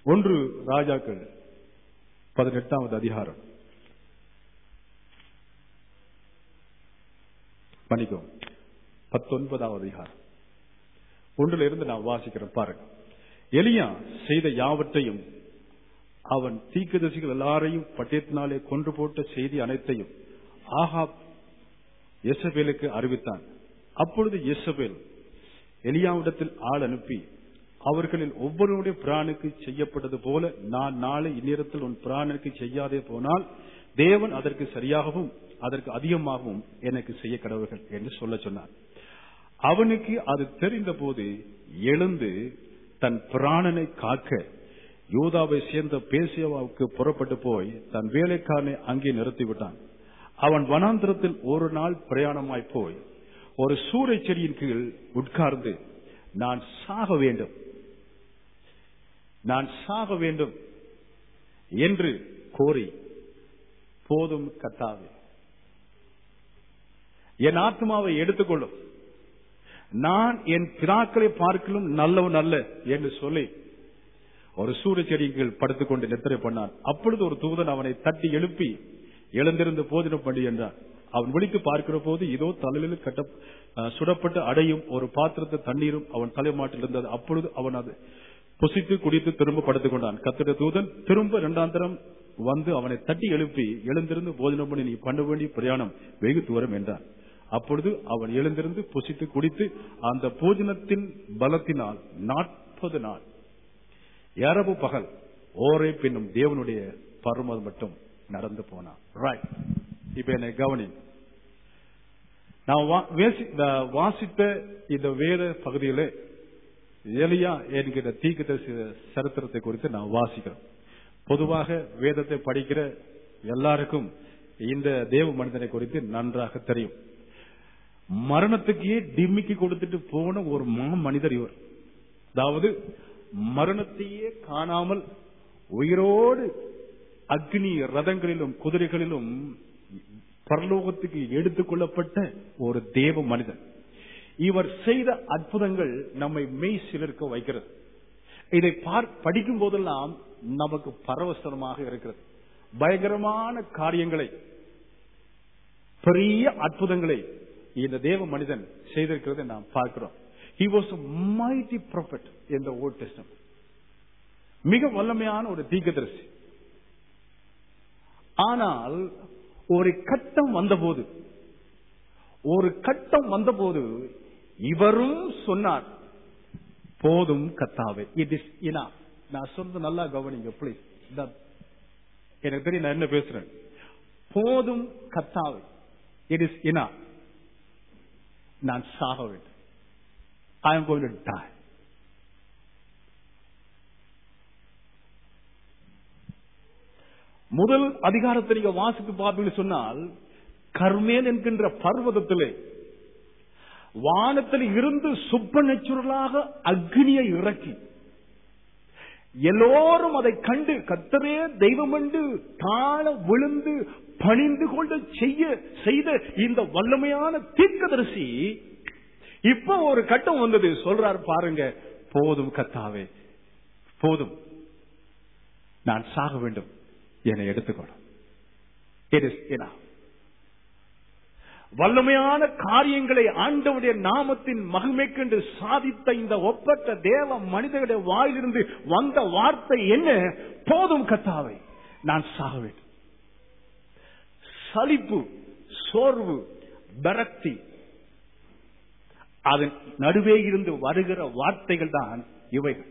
ஒன்று ராஜாக்கள் பதினெட்டாவது அதிகாரம் மன்னிக்கும் பத்தொன்பதாவது அதிகாரம் ஒன்றுல இருந்து நான் வாசிக்கிறேன் பாருங்க எலியா செய்த யாவற்றையும் அவன் தீர்க்கதரிசிகள் எல்லாரையும் பட்டயத்தினாலே கொன்று போட்ட செய்தி அனைத்தையும் ஆகாப் எசபேலுக்கு அறிவித்தான் அப்பொழுது எசபேல் எலியாவிடத்தில் ஆள் அனுப்பி அவர்களில் ஒவ்வொருவருடைய பிராணுக்கு செய்யப்பட்டது போல நான் நாளை இந்நேரத்தில் உன் பிராணுக்கு செய்யாதே போனால் தேவன் அதற்கு சரியாகவும் அதற்கு அதிகமாகவும் எனக்கு செய்ய கடவுள்கள் என்று சொல்ல சொன்னார் அவனுக்கு அது தெரிந்த போது எழுந்து தன் பிராணனை காக்க யூதாவை சேர்ந்த பேசியவாவுக்கு புறப்பட்டு போய் தன் வேலைக்காரனை அங்கே நிறுத்திவிட்டான் அவன் வனாந்திரத்தில் ஒரு நாள் பிரயாணமாய் போய் ஒரு சூறை செடியின் கீழ் உட்கார்ந்து நான் சாக வேண்டும் நான் சாக வேண்டும் என்று கோரி போதும் கத்தாவே என் ஆத்மாவை எடுத்துக்கொள்ளும் நான் என் பிராக்களை பார்க்கலும் நல்லவன் அல்ல என்று சொல்லி ஒரு சூரிய செடிகள் படுத்துக்கொண்டு நித்திரை பண்ணான் அப்பொழுது ஒரு தூதன் அவனை தட்டி எழுப்பி எழுந்திருந்து போதினம் பண்ணி என்றான் அவன் விழித்து பார்க்கிற போது இதோ தலையில் கட்ட அஹ், சுடப்பட்ட அடையும் ஒரு பாத்திரத்தை தண்ணீரும் அவன் தலைமாட்டில் இருந்தது அப்பொழுது அவன் அது புசித்து குடித்து திரும்ப படுத்துக் கொண்டான் கத்திர தூதன் திரும்ப இரண்டாம் தரம் வந்து அவனை தட்டி எழுப்பி எழுந்திருந்து போஜனம் பண்ணி நீ பண்ண வேண்டிய பிரயாணம் வெகு தூரம் என்றான் அப்பொழுது அவன் எழுந்திருந்து புசித்து குடித்து அந்த போஜனத்தின் பலத்தினால் நாற்பது நாள் இரவு பகல் ஓரே பின்னும் தேவனுடைய பருமம் மட்டும் நடந்து போனான் ரைட் இப்ப என்னை கவனி நான் வா- வேசி- நான் வாசித்த இந்த வேத பகுதியில எலியா என்கிற தீர்க்கதரிசி சரித்திரத்தை குறித்து நான் வாசிக்கிறேன் பொதுவாக வேதத்தை படிக்கிற எல்லாருக்கும் இந்த தேவ மனிதனை குறித்து நன்றாக தெரியும் மரணத்துக்கே டிம்மிக்கு கொடுத்துட்டு போன ஒரு மா மனிதர் இவர் அதாவது மரணத்தையே காணாமல் உயிரோடு அக்னி ரதங்களிலும் குதிரைகளிலும் பரலோகத்துக்கு எடுத்துக் கொள்ளப்பட்ட ஒரு தேவ மனிதன் இவர் செய்த அற்புதங்கள் நம்மை மெய் சிலிர்க்க வைக்கிறது இதை பார் படிக்கும் போதெல்லாம் நமக்கு பரவசனமாக இருக்கிறது பயங்கரமான காரியங்களை பெரிய அற்புதங்களை இந்த தேவ மனிதன் செய்திருக்கிறதை நாம் பார்க்கிறோம் he was a mighty prophet in the old testament மிக வல்லமையான ஒரு தீர்க்கதரிசி ஆனால் ஒரு கட்டம் வந்தபோது ஒரு கட்டம் வந்தபோது இவரும் சொன்னார் போதும் கத்தாவே இட் இஸ் இனா நான் சொல்றது நல்லா கவனிங்க ப்ளீஸ் எனக்கு தெரியும் நான் என்ன பேசுறேன் போதும் கத்தாவே இட் இஸ் இனா நான் சாக வேண்டும் I am going to die முதல் அதிகாரத்தை நீங்க வாசித்து பார்ப்பீங்கன்னு சொன்னால் கர்மேல் என்கின்ற பர்வதத்திலே வானத்தில் இருந்து சுப்பநச்சுரலாக அக்னியை இறக்கி எல்லோரும் அதை கண்டு கத்தரே தெய்வம் என்று தாழ விழுந்து பணிந்து கொண்டு செய்ய செய்த இந்த வல்லமையான தீர்க்கதரிசி இப்ப ஒரு கட்டம் வந்தது சொல்றாரு பாருங்க போதும் கத்தாவே போதும் நான் சாக வேண்டும் என்னை எடுத்துக்கொள்ளும் இட் இஸ் enough. வல்லமையான காரியங்களை ஆண்டவுடைய நாமத்தின் மகிமைக்கென்று சாதித்த இந்த ஒப்பற்ற தேவ மனிதனுடைய வாயிலிருந்து வந்த வார்த்தை என்ன போதும் கத்தாவை நான் சாக வேண்டும் சலிப்பு சோர்வு பரக்தி அதன் நடுவே இருந்து வருகிற வார்த்தைகள் தான் இவைகள்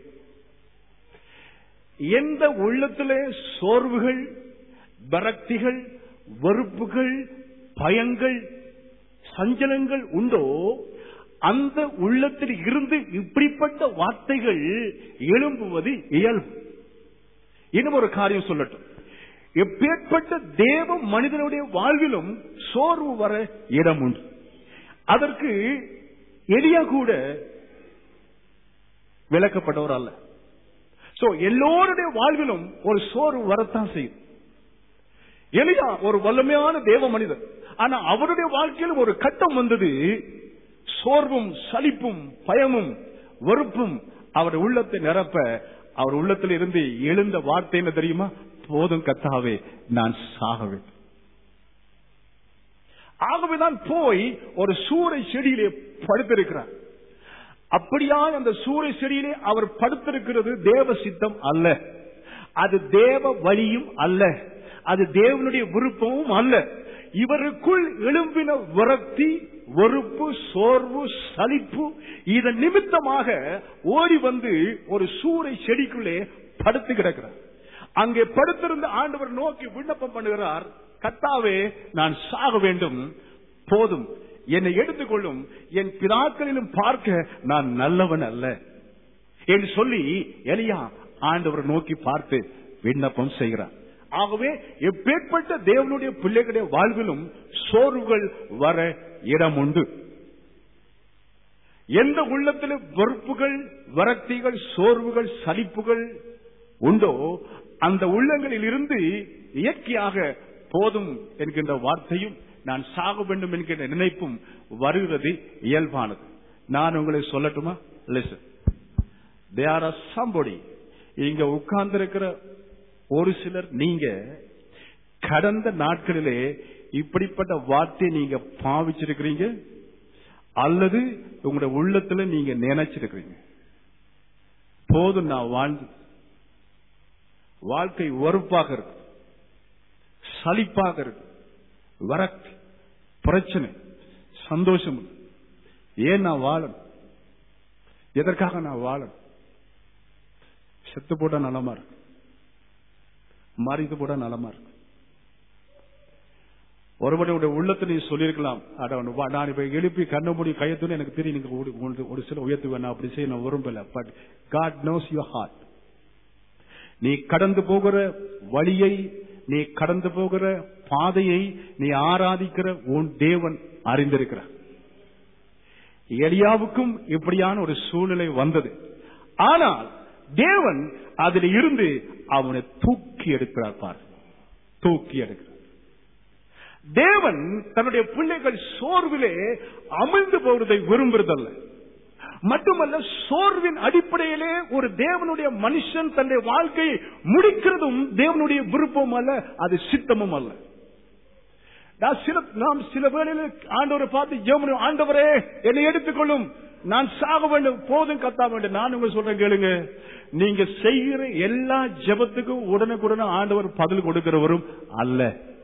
எந்த உள்ளத்திலே சோர்வுகள் பரக்திகள் வெறுப்புகள் பயங்கள் சஞ்சலங்கள் உண்டோ அந்த உள்ளத்தில் இருந்து இப்படிப்பட்ட வார்த்தைகள் எழும்புவது இயல்பு இன்னும் ஒரு காரியம் சொல்லட்டும் எப்பேற்பட்ட தேவ மனிதனுடைய வாழ்விலும் சோர்வு வர இடம் உண்டு அதற்கு எளியா கூட விளக்கப்பட்டவர் அல்ல சோ எல்லோருடைய வாழ்விலும் ஒரு சோர்வு வரத்தான் செய்யும் எலியா ஒரு வல்லமையான தேவ மனிதர் ஆனா அவருடைய வாழ்க்கையில் ஒரு கட்டம் வந்தது சோர்வும் சலிப்பும் பயமும் வெறுப்பும் அவருடைய உள்ளத்தை நிரப்ப அவர் உள்ளத்தில் இருந்து எழுந்த வார்த்தை என்ன தெரியுமா போதும் கத்தாவே நான் சாக வேண்டும் ஆகவேதான் போய் ஒரு சூறை செடியிலே படுத்திருக்கிறார் அப்படியா அந்த சூறை செடியிலே அவர் படுத்திருக்கிறது தேவ சித்தம் அல்ல அது தேவ வழியும் அல்ல அது தேவனுடைய விருப்பமும் அல்ல இவருக்குள் எழும்பின விரக்தி வெறுப்பு சோர்வு சலிப்பு இதன் நிமித்தமாக ஓடி வந்து ஒரு சூறை செடிக்குள்ளே படுத்து கிடக்கிறார் அங்கே படுத்திருந்த ஆண்டவர் நோக்கி விண்ணப்பம் பண்ணுகிறார் கத்தாவே நான் சாக வேண்டும் போதும் என்னை எடுத்துக்கொள்ளும் என் பிதாக்களிலும் பார்க்க நான் நல்லவன் அல்ல என்று சொல்லி எலியா ஆண்டவர் நோக்கி பார்த்து விண்ணப்பம் செய்கிறார் ஆகவே எப்பேற்பட்ட தேவனுடைய பிள்ளைகளுடைய வாழ்விலும் சோர்வுகள் வர இடம் உண்டு எந்த உள்ளத்திலும் வெறுப்புகள் வரக்திகள் சோர்வுகள் சலிப்புகள் உண்டோ அந்த உள்ளங்களில் இருந்து இயற்கையாக போதும் என்கின்ற வார்த்தையும் நான் சாக வேண்டும் என்கின்ற நினைப்பும் வருகிறது இயல்பானது நான் உங்களை சொல்லட்டுமா லிசன் தேர் ஆர் சம்பொடி இங்க உட்கார்ந்திருக்கிற ஒரு சிலர் நீங்க கடந்த நாட்களிலே இப்படிப்பட்ட வார்த்தையை நீங்க பாவிச்சிருக்கிறீங்க அல்லது உங்களுடைய உள்ளத்துல நீங்க நினைச்சிருக்கிறீங்க போதும் நான் வாழ்ந்து வாழ்க்கை வெறுப்பாக இருக்கு சலிப்பாக இருக்கு வரக்கு பிரச்சனை சந்தோஷம் இல்லை. ஏன் நான் வாழணும் எதற்காக நான் வாழணும் செத்து போட்டா நலமா இருக்கு மறித்து போட்டா நலமா இருக்கு ஒருவனுடைய உள்ளத்தை நீ சொல்லியிருக்கலாம் அட, அவனு வா, நான் இப்ப எழுப்பி கண்ண மூடி கையத்துன்னு எனக்கு தெரியும் நீங்க ஒரு- ஒரு- ஒரு சில உயர்த்து வேணா அப்படி செய்ய நான் விரும்பல but God knows your heart நீ கடந்து போகிற வழியை நீ கடந்து போகிற பாதையை நீ ஆராதிக்கிற உன் தேவன் அறிந்திருக்கிறார் எலியாவுக்கும் இப்படியான ஒரு சூழ்நிலை வந்தது ஆனால் தேவன் அதில் இருந்து அவனை தூக்கி எடுக்கிறார் பார் தூக்கி எடுக்கிறார் தேவன் தன்னுடைய பிள்ளைகள் சோர்விலே அமிழ்ந்து போவதை விரும்புறதல்ல மட்டுமல்ல சோர்வின் அடிப்படையிலே ஒரு தேவனுடைய மனுஷன் தன்னுடைய வாழ்க்கையை முடிக்கிறதும் தேவனுடைய விருப்பம் அல்ல அது சித்தமும் அல்ல நான் சில நாம் சில வேளையில் ஆண்டவரை பார்த்து ஜெபம் ஆண்டவரே என்னை எடுத்துக்கொள்ளும் நான் சாக வேண்டும் போதும் கத்தா வேண்டும் நான் உங்க சொல்றேன் கேளுங்க நீங்க செய்கிற எல்லா ஜெபத்துக்கும் உடனுக்குடனே ஆண்டவர் பதில் கொடுக்கிறவரும் அல்ல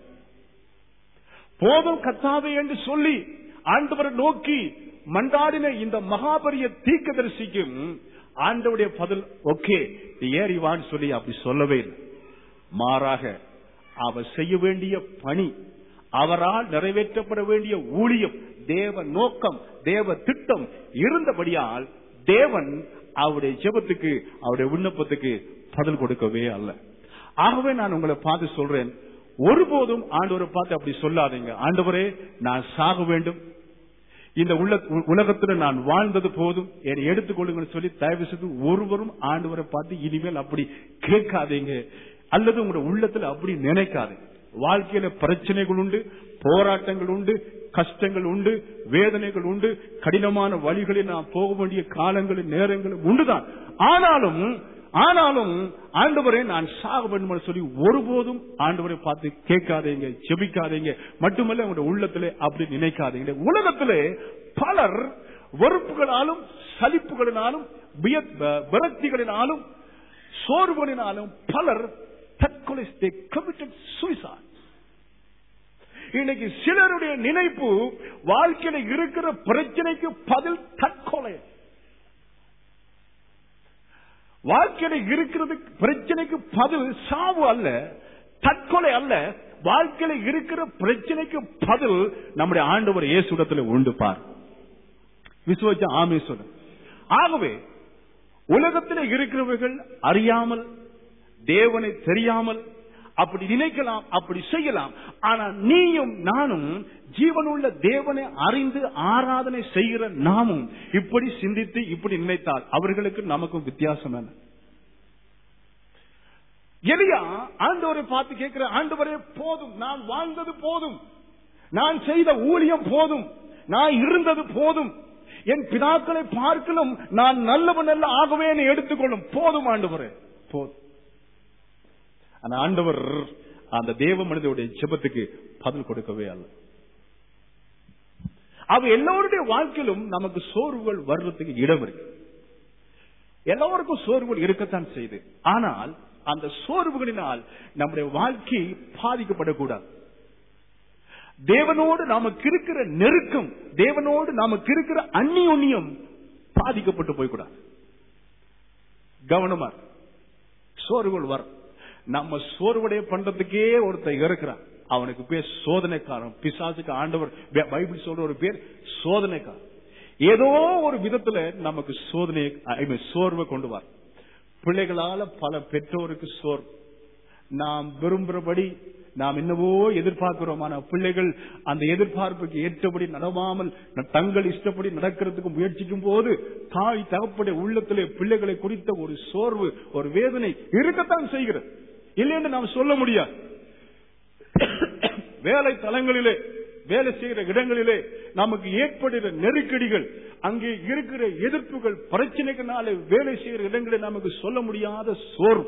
போதும் கத்தாவே என்று சொல்லி ஆண்டவரை நோக்கி மண்டாடின இந்த மகாபரிய தீர்க்கதரிசிக்கும் ஆண்டவுடைய பதில் ஓகே நீ ஏறிவான்னு சொல்லி அப்படி சொல்லவே இல்லை மாறாக அவர் செய்ய வேண்டிய பணி அவரால் நிறைவேற்றப்பட வேண்டிய ஊழியம் தேவ நோக்கம் தேவ திட்டம் இருந்தபடியால் தேவன் அவருடைய ஜெபத்துக்கு அவருடைய விண்ணப்பத்துக்கு பதில் கொடுக்கவே அல்ல ஆகவே நான் உங்களை பார்த்து சொல்றேன் ஒருபோதும் ஆண்டவரை பார்த்து அப்படி சொல்லாதீங்க ஆண்டவரே நான் சாக வேண்டும் இந்த உள்ள உலகத்துல நான் வாழ்ந்தது போதும் என்னை எடுத்துக்கொள்ளுங்கன்னு சொல்லி தயவு செய்து ஒருவரும் ஆண்டவரை பார்த்து இனிமேல் அப்படி கேட்காதீங்க அல்லது உங்களுடைய உள்ளத்துல அப்படி நினைக்காது வாழ்க்கையில பிரச்சனைகள் உண்டு போராட்டங்கள் உண்டு கஷ்டங்கள் உண்டு வேதனைகள் உண்டு கடினமான வழிகளில் நாம் போக வேண்டிய காலங்களும் நேரங்களும் உண்டுதான் ஆனாலும் ஆனாலும் ஆண்டவரே நான் சாக வேண்டும் என்று சொல்லி ஒருபோதும் ஆண்டவரை பார்த்து கேட்காதீங்க செபிக்காதீங்க மட்டுமல்ல உங்களுடைய உள்ளத்திலே அப்படி நினைக்காதீங்க உலகத்திலே பலர் வெறுப்புகளாலும் சலிப்புகளினாலும் விய- விரக்திகளினாலும் சோர்வுகளினாலும் பலர் தற்கொலை கமிட்டட் suicide இன்னைக்கு சிலருடைய நினைப்பு வாழ்க்கையில இருக்கிற பிரச்சனைக்கு பதில் தற்கொலை வாழ்க்கையில இருக்கிறது பிரச்சனைக்கு பதில் சாவு அல்ல தற்கொலை அல்ல வாழ்க்கையில இருக்கிற பிரச்சனைக்கு பதில் நம்முடைய ஆண்டவர் இயேசுடத்தில் உண்டு பார் விசுவச்ச ஆமேஸ்வரன் ஆகவே உலகத்தில் இருக்கிறவர்கள் அறியாமல் தேவனை தெரியாமல் அப்படி நினைக்கலாம் அப்படி செய்யலாம் ஆனா நீயும் நானும் ஜீவனுள்ள தேவனை அறிந்து ஆராதனை செய்கிற நாமும் இப்படி சிந்தித்து இப்படி நினைத்தால் அவர்களுக்கு நமக்கும் வித்தியாசம் என்ன எலியா ஆண்டவரை பார்த்து கேட்கிற ஆண்டவரே போதும் நான் வாழ்ந்தது போதும் நான் செய்த ஊழியம் போதும் நான் இருந்தது போதும் என் பிதாக்களை பார்க்கலும் நான் நல்லவன் அல்ல ஆகவே என்னை எடுத்துக்கொள்ளும் போதும் ஆண்டவரே போதும் ஆனா ஆண்டவர் அந்த தேவ மனிதனுடைய ஜெபத்துக்கு பதில் கொடுக்கவே அல்ல அவ எல்லோருடைய வாழ்க்கையிலும் நமக்கு சோர்வுகள் வர்றதுக்கு இடம் இருக்கு எல்லோருக்கும் சோர்வுகள் இருக்கத்தான் செய்யுது ஆனால் அந்த சோர்வுகளினால் நம்முடைய வாழ்க்கை பாதிக்கப்படக்கூடாது தேவனோடு நமக்கு இருக்கிற நெருக்கம் தேவனோடு நமக்கு இருக்கிற அந்நியோன்யம் பாதிக்கப்பட்டு போய்க்கூடாது கவனமா இரு. சோர்வுகள் வரும் நம்ம சோர்வடைய பண்றதுக்கே ஒருத்தர் இருக்கிறான் அவனுக்கு பேர் சோதனைக்காரன் பிசாசுக்கு ஆண்டவர் பை- பைபிள் சொல்ற ஒரு பேர் சோதனைக்காரன் ஏதோ ஒரு விதத்துல நமக்கு சோதனை I mean, சோர்வை கொண்டு வர பிள்ளைகளால பல பெற்றோருக்கு சோர்வு நாம் விரும்புறபடி நாம் என்னவோ எதிர்பார்க்கிறோம் ஆனா பிள்ளைகள் அந்த எதிர்பார்ப்புக்கு ஏற்றபடி நடவாமல் ந- தங்கள் இஷ்டப்படி நடக்கிறதுக்கு முயற்சிக்கும் போது தாய் தகப்படைய உள்ளத்திலே பிள்ளைகளை குறித்த ஒரு சோர்வு ஒரு வேதனை இருக்கத்தான் செய்கிறது இல்லைன்னு நாம் சொல்ல முடியாது வேலை தலங்களிலே வேலை செய்கிற இடங்களிலே நமக்கு ஏற்படுகிற நெருக்கடிகள் அங்கே இருக்கிற எதிர்ப்புகள் பிரச்சனைகளாலே வேலை செய்கிற இடங்களில் நமக்கு சொல்ல முடியாத சோர்வு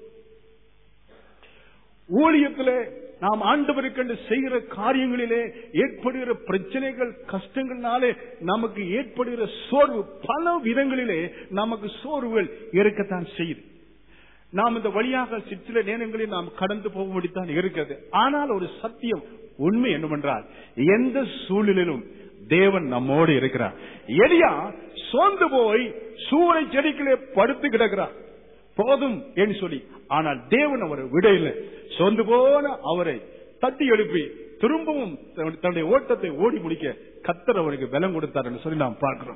ஊழியத்திலே நாம் ஆண்டவருக்கென்று செய்கிற காரியங்களிலே ஏற்படுகிற பிரச்சனைகள் கஷ்டங்கள்னாலே நமக்கு ஏற்படுகிற சோர்வு பல விதங்களிலே நமக்கு சோர்வுகள் இருக்கத்தான் செய்யுது நாம் இந்த வழியாக சிற்சில நேரங்களில் நாம் கடந்து போகும்படித்தான் இருக்கிறது ஆனால் ஒரு சத்தியம் உண்மை என்னவென்றால் எந்த சூழ்நிலையிலும் தேவன் நம்மோடு இருக்கிறார் எலியா சோர்ந்து போய் சூறை செடிகளே படுத்து கிடக்கிறார் போதும் என்று சொல்லி ஆனால் தேவன் அவரை விட இல்லை சொந்து போன அவரை தட்டி எழுப்பி திரும்பவும் தன்னுடைய- தன்னுடைய ஓட்டத்தை ஓடி முடிக்க கத்தர் அவருக்கு பலம் கொடுத்தார் என்று சொல்லி நாம் பார்க்கிறோம்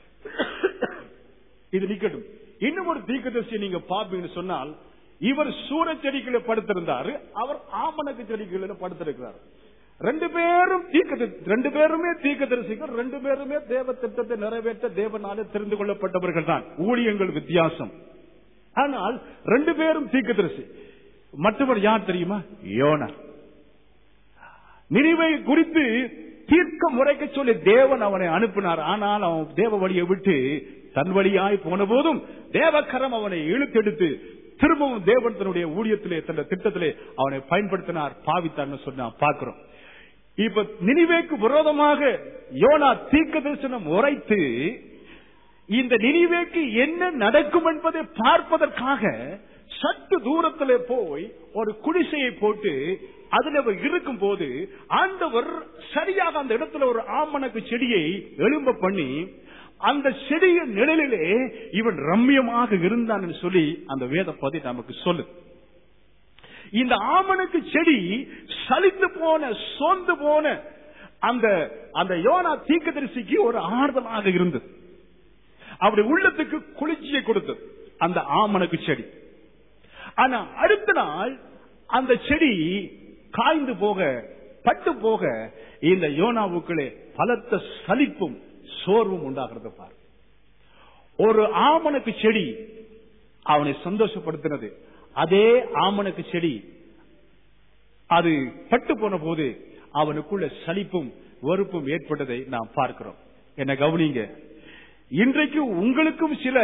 இது நிக்கட்டும் இன்னும் ஒரு தீர்க்கதரிசி நீங்க பாப்பீங்கன்னு சொன்னால் இவர் சூர செடிகளை படுத்திருந்தாரு அவர் ஆமணக்கு செடிகளில் படுத்திருக்கிறார் ரெண்டு பேரும் தீர்க்க ரெண்டு பேருமே தீர்க்கதரிசிகள் ரெண்டு பேருமே தேவ திட்டத்தை நிறைவேற்ற தேவனாலே தெரிந்து கொள்ளப்பட்டவர்கள் தான் ஊழியங்கள் வித்தியாசம் ஆனால் ரெண்டு பேரும் தீர்க்கதரிசி மற்றவர் யார் தெரியுமா யோனா நினைவை குறித்து தீர்க்க முறைக்க சொல்லி தேவன் அவனை அனுப்பினார் ஆனால் அவன் தேவ வழியை விட்டு தன் வழியாய் போன போதும் தேவக்கரம் அவனை இழுத்தெடுத்து திரும்பவும் தேவன் தன்னுடைய ஊழியத்திலே தன்னுடைய திட்டத்திலே அவனை பயன்படுத்தினார் பாவித்தார்னு சொன்னா பார்க்கிறோம் இப்ப நினைவேக்கு விரோதமாக யோனா தீர்க்க தரிசனம் உரைத்து இந்த நினைவேக்கு என்ன நடக்கும் என்பதை பார்ப்பதற்காக சற்று தூரத்திலே போய் ஒரு குடிசையை போட்டு அதுல அவர் இருக்கும் போது ஆண்டவர் சரியாக அந்த இடத்துல ஒரு ஆமணக்கு செடியை எழும்ப பண்ணி அந்த செடியின் நிழலிலே இவன் ரம்மியமாக இருந்தான் என்று சொல்லி அந்த வேத பதி நமக்கு சொல்லு இந்த ஆமணக்கு செடி சலித்து போன சோர்ந்து போன அந்த அந்த யோனா தீர்க்கதரிசிக்கு ஒரு ஆறுதலாக இருந்தது அவருடைய உள்ளத்துக்கு குளிர்ச்சியை கொடுத்தது அந்த ஆமணக்கு செடி ஆனா அடுத்த நாள் அந்த செடி காய்ந்து போக பட்டு போக இந்த யோனாவுக்குள்ளே பலத்த சலிப்பும் சோர்வும் உண்டாகிறது பார் ஒரு ஆமணக்கு செடி அவனை சந்தோஷப்படுத்தினது அதே ஆமணக்கு செடி அது பட்டு போன போது அவனுக்குள்ள சலிப்பும் வெறுப்பும் ஏற்பட்டதை நாம் பார்க்கிறோம் என்ன கவனிங்க இன்றைக்கு உங்களுக்கும் சில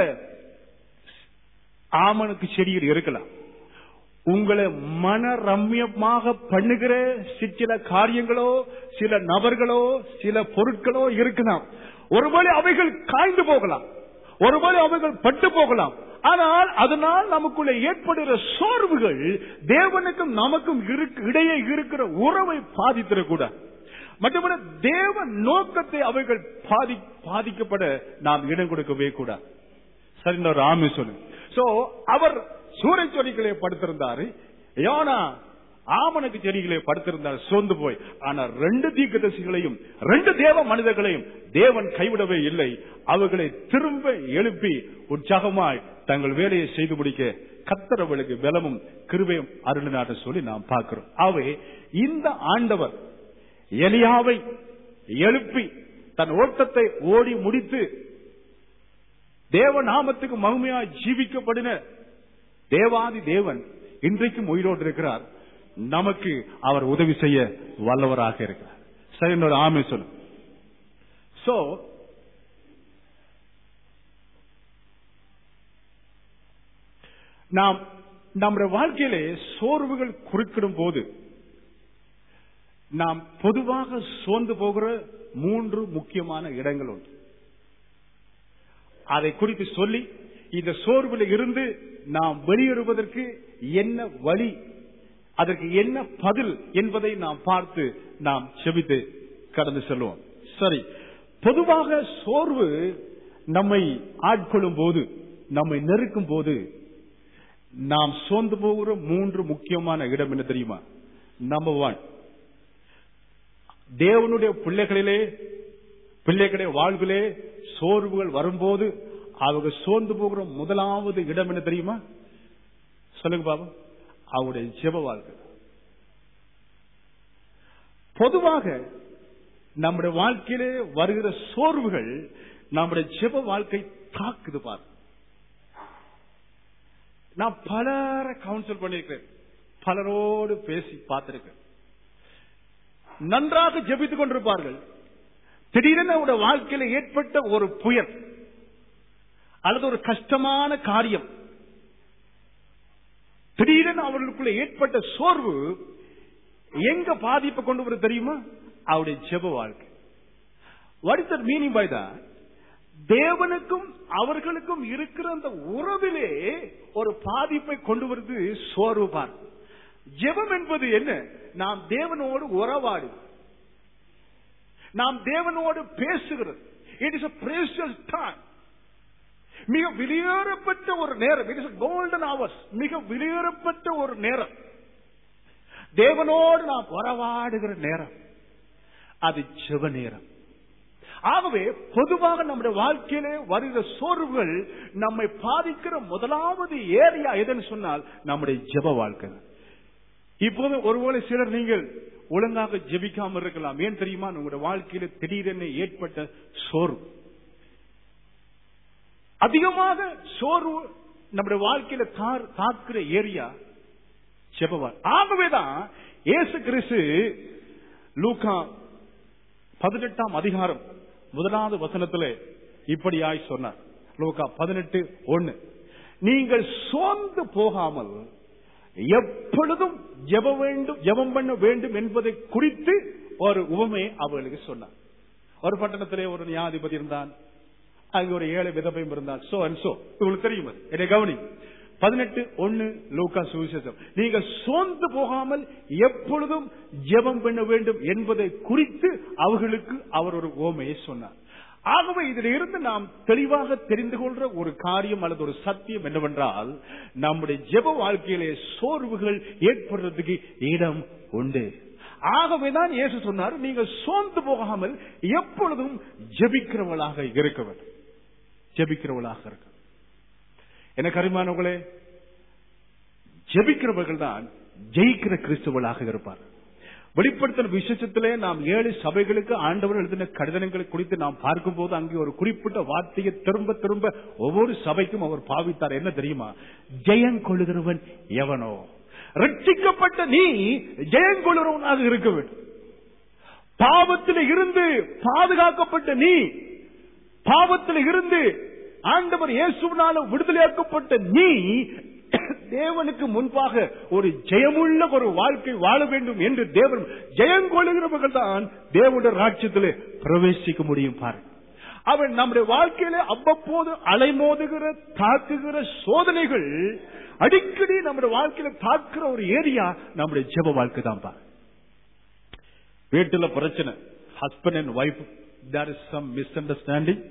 ஆமணக்கு செடிகள் இருக்கலாம் உங்களை மன ரம்யமாக பண்ணுகிற சில காரியங்களோ சில நபர்களோ சில பொருட்களோ இருக்கலாம் ஒருவேளை அவைகள் காய்ந்து போகலாம் ஒருவேளை அவைகள் பட்டு போகலாம் ஆனால் அதனால் நமக்குள்ள ஏற்படுகிற சோர்வுகள் தேவனுக்கும் நமக்கும் இருக்கு- இடையே இருக்கிற உறவை பாதித்திடக்கூடாது மட்டுமல்ல தேவ நோக்கத்தை அவைகள் பாதி பாதிக்கப்பட நாம் இடம் கொடுக்கவே கூடாது சரி ஒரு ஆமி சொல்லு சோ அவர் சூறை செடிகளை படுத்திருந்தாரு யோனா ஆமணக்கு செடிகளை படுத்திருந்தார் சோர்ந்து போய் ஆனா ரெண்டு தீர்க்கதரிசிகளையும் ரெண்டு தேவ மனிதர்களையும் தேவன் கைவிடவே இல்லை அவர்களை திரும்ப எழுப்பி உற்சாகமாய் தங்கள் வேலையை செய்து முடிக்க கத்தரவளுக்கு பலமும் கிருபையும் அருளினாட்ட சொல்லி நாம் பார்க்கிறோம் அவை இந்த ஆண்டவர் எலியாவை எழுப்பி தன் ஓட்டத்தை ஓடி முடித்து தேவ நாமத்துக்கு மகிமையாய் ஜீவிக்கப்படின தேவாதி தேவன் இன்றைக்கும் உயிரோடு இருக்கிறார் நமக்கு அவர் உதவி செய்ய வல்லவராக இருக்கிறார் சரி இன்னொரு ஆமை சொல்லு சோ நாம் நம்முடைய வாழ்க்கையிலே சோர்வுகள் குறுக்கிடும் போது நாம் பொதுவாக சோர்ந்து போகிற மூன்று முக்கியமான இடங்கள் உண்டு அதை குறித்து சொல்லி இந்த சோர்வில் இருந்து நாம் வெளியேறுவதற்கு என்ன வழி அதற்கு என்ன பதில் என்பதை நாம் பார்த்து நாம் செபித்து கடந்து செல்வோம் சரி பொதுவாக சோர்வு நம்மை ஆட்கொள்ளும் போது நம்மை நெருக்கும் போது நாம் சோர்ந்து போகிற மூன்று முக்கியமான இடம் என்ன தெரியுமா நம்பர் ஒன் தேவனுடைய பிள்ளைகளிலே பிள்ளைகளுடைய வாழ்விலே சோர்வுகள் வரும்போது அவங்க சோர்ந்து போகிற முதலாவது இடம் என்ன தெரியுமா சொல்லுங்க பாபா அவருடைய ஜெப வாழ்க்கை பொதுவாக நம்முடைய வாழ்க்கையிலே வருகிற சோர்வுகள் நம்முடைய ஜெப வாழ்க்கை தாக்குது பாரு நான் பலரை கவுன்சில் பண்ணிருக்கேன் பலரோடு பேசி பார்த்திருக்கேன் நன்றாக ஜெபித்துக் கொண்டிருப்பார்கள் திடீரென அவருடைய வாழ்க்கையில ஏற்பட்ட ஒரு புயல் அல்லது ஒரு கஷ்டமான காரியம் திடீரென அவர்களுக்குள்ள ஏற்பட்ட சோர்வு எங்க பாதிப்பை கொண்டு வர தெரியுமா அவருடைய ஜெப வாழ்க்கை what is that meaning by that தேவனுக்கும் அவர்களுக்கும் இருக்கிற அந்த உறவிலே ஒரு பாதிப்பை கொண்டு வருது சோர்வு பார் ஜெபம் என்பது என்ன நாம் தேவனோடு உறவாடு நாம் தேவனோடு பேசுகிறது இட் இஸ் பிரேஷியஸ் டைம் மிக வெளியேறப்பட்ட ஒரு நேரம் இட் இஸ் கோல்டன் ஹவர்ஸ் மிக வெளியேறப்பட்ட ஒரு நேரம் தேவனோடு நாம் உறவாடுகிற நேரம் அது ஜெப நேரம் ஆகவே பொதுவாக நம்முடைய வாழ்க்கையிலே வருகிற சோர்வுகள் நம்மை பாதிக்கிற முதலாவது ஏரியா எதுன்னு சொன்னால் நம்முடைய ஜெப வாழ்க்கை இப்போது ஒருவேளை சிலர் நீங்கள் ஒழுங்காக ஜெபிக்காம இருக்கலாம் ஏன் தெரியுமா உங்களுடைய வாழ்க்கையில திடீரென ஏற்பட்ட சோர்வு அதிகமாக சோர்வு நம்முடைய வாழ்க்கையில தார்- தாக்குற ஏரியா ஜெபவாள் ஆகவேதான் இயேசு கிறிஸ்து லூக்கா பதினெட்டாம் அதிகாரம் முதலாவது வசனத்திலே இப்படியாய் சொன்னார் லூக்கா பதினெட்டு ஒன்னு நீங்கள் சோர்ந்து போகாமல் எப்பொழுதும் ஜெப வேண்டும் ஜெபம் பண்ண வேண்டும் என்பதை குறித்து ஒரு உவமையை அவர்களுக்கு சொன்னார் ஒரு பட்டணத்திலே ஒரு நியாயாதிபதி இருந்தான் அங்க ஒரு ஏழை விதவையும் இருந்தான் சோ அண்ட் சோ உங்களுக்கு தெரியும் அது. என்னை கவனி பதினெட்டு ஒன்னு லூக்கா சுவிசேஷம் நீங்க சோர்ந்து போகாமல் எப்பொழுதும் ஜெபம் பண்ண வேண்டும் என்பதை குறித்து அவர்களுக்கு அவர் ஒரு ஓமையை சொன்னார் ஆகவே இதில் இருந்து நாம் தெளிவாக தெரிந்து கொள்ற ஒரு காரியம் அல்லது ஒரு சத்தியம் என்னவென்றால் நம்முடைய ஜெப வாழ்க்கையிலே சோர்வுகள் ஏற்படுறதுக்கு இடம் உண்டு ஆகவேதான் இயேசு சொன்னார் நீங்கள் சோர்ந்து போகாமல் எப்பொழுதும் ஜெபிக்கிறவளாக இருக்க வேண்டும் ஜெபிக்கிறவளாக இருக்க என்ன கரிமானவர்களே ஜெபிக்கிறவர்கள் தான் ஜெயிக்கிற கிறிஸ்துவளாக இருப்பார் வெளிப்படுத்தின விசேஷத்திலே நாம் ஏழு சபைகளுக்கு ஆண்டவர் எழுதின கடிதங்களை குறித்து நாம் பார்க்கும்போது அங்கே ஒரு குறிப்பிட்ட வார்த்தையை திரும்ப திரும்ப ஒவ்வொரு சபைக்கும் அவர் பாவித்தார் என்ன தெரியுமா ஜெயம் கொள்ளுகிறவன் எவனோ ரட்சிக்கப்பட்ட நீ ஜெயம் கொள்ளுகிறவனாக இருக்க வேண்டும் பாவத்தில் இருந்து பாதுகாக்கப்பட்ட நீ பாவத்தில் இருந்து ஆண்டவர் இயேசுவினால விடுதலையாக்கப்பட்ட நீ தேவனுக்கு முன்பாக ஒரு ஜெயமுள்ள ஒரு வாழ்க்கை வாழ வேண்டும் என்று தேவன் ஜெயம் கொள்ளுகிறவர்கள் தான் தேவனுடைய ராட்சியத்திலே பிரவேசிக்க முடியும் பாருங்க அவன் நம்முடைய வாழ்க்கையில அவ்வப்போது அலைமோதுகிற தாக்குகிற சோதனைகள் அடிக்கடி நம்முடைய வாழ்க்கையில தாக்குற ஒரு ஏரியா நம்முடைய ஜெப வாழ்க்கை தான் பாரு வீட்டுல பிரச்சனை husband and wife there is some misunderstanding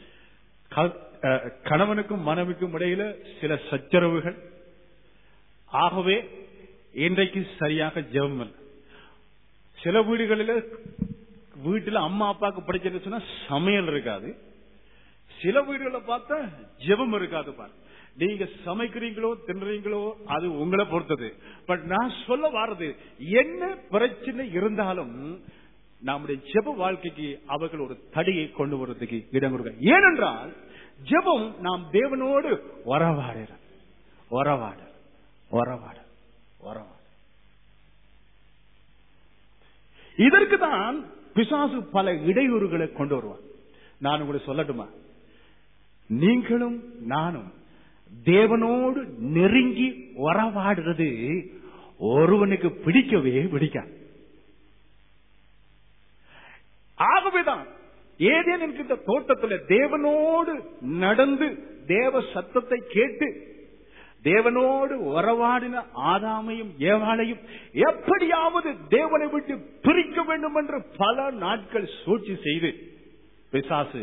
கணவனுக்கும் மனைவிக்கும் இடையில சில சச்சரவுகள் ஆகவே இன்றைக்கு சரியாக ஜெபம் இல்லை சில வீடுகளில் வீட்டுல அம்மா அப்பாவுக்கு படிச்சுன்னு சொன்னா சமையல் இருக்காது சில வீடுகளை பார்த்தா ஜெபம் இருக்காது பாரு நீங்க சமைக்கிறீங்களோ தின்றீங்களோ அது உங்களை பொறுத்தது பட் நான் சொல்ல வாரது என்ன பிரச்சனை இருந்தாலும் நம்முடைய ஜெப வாழ்க்கைக்கு அவர்கள் ஒரு தடியை கொண்டு வருவதற்கு இடம் கொடுக்க ஏனென்றால் ஜெபம் நாம் தேவனோடு உறவாடுற உறவாட உறவாட உறவாட இதற்கு தான் பிசாசு பல இடையூறுகளை கொண்டு வருவான் நான் உங்களுக்கு சொல்லட்டுமா நீங்களும் நானும் தேவனோடு நெருங்கி உறவாடுறது ஒருவனுக்கு பிடிக்கவே பிடிக்காது ஆகவேதான் ஏதேன் என்கின்ற தோட்டத்தில் தேவனோடு நடந்து தேவ சத்தத்தை கேட்டு தேவனோடு உறவாடின ஆதாமையும் ஏவாளையும் எப்படியாவது தேவனை விட்டு பிரிக்க வேண்டும் என்று பல நாட்கள் சூழ்ச்சி செய்து பிசாசு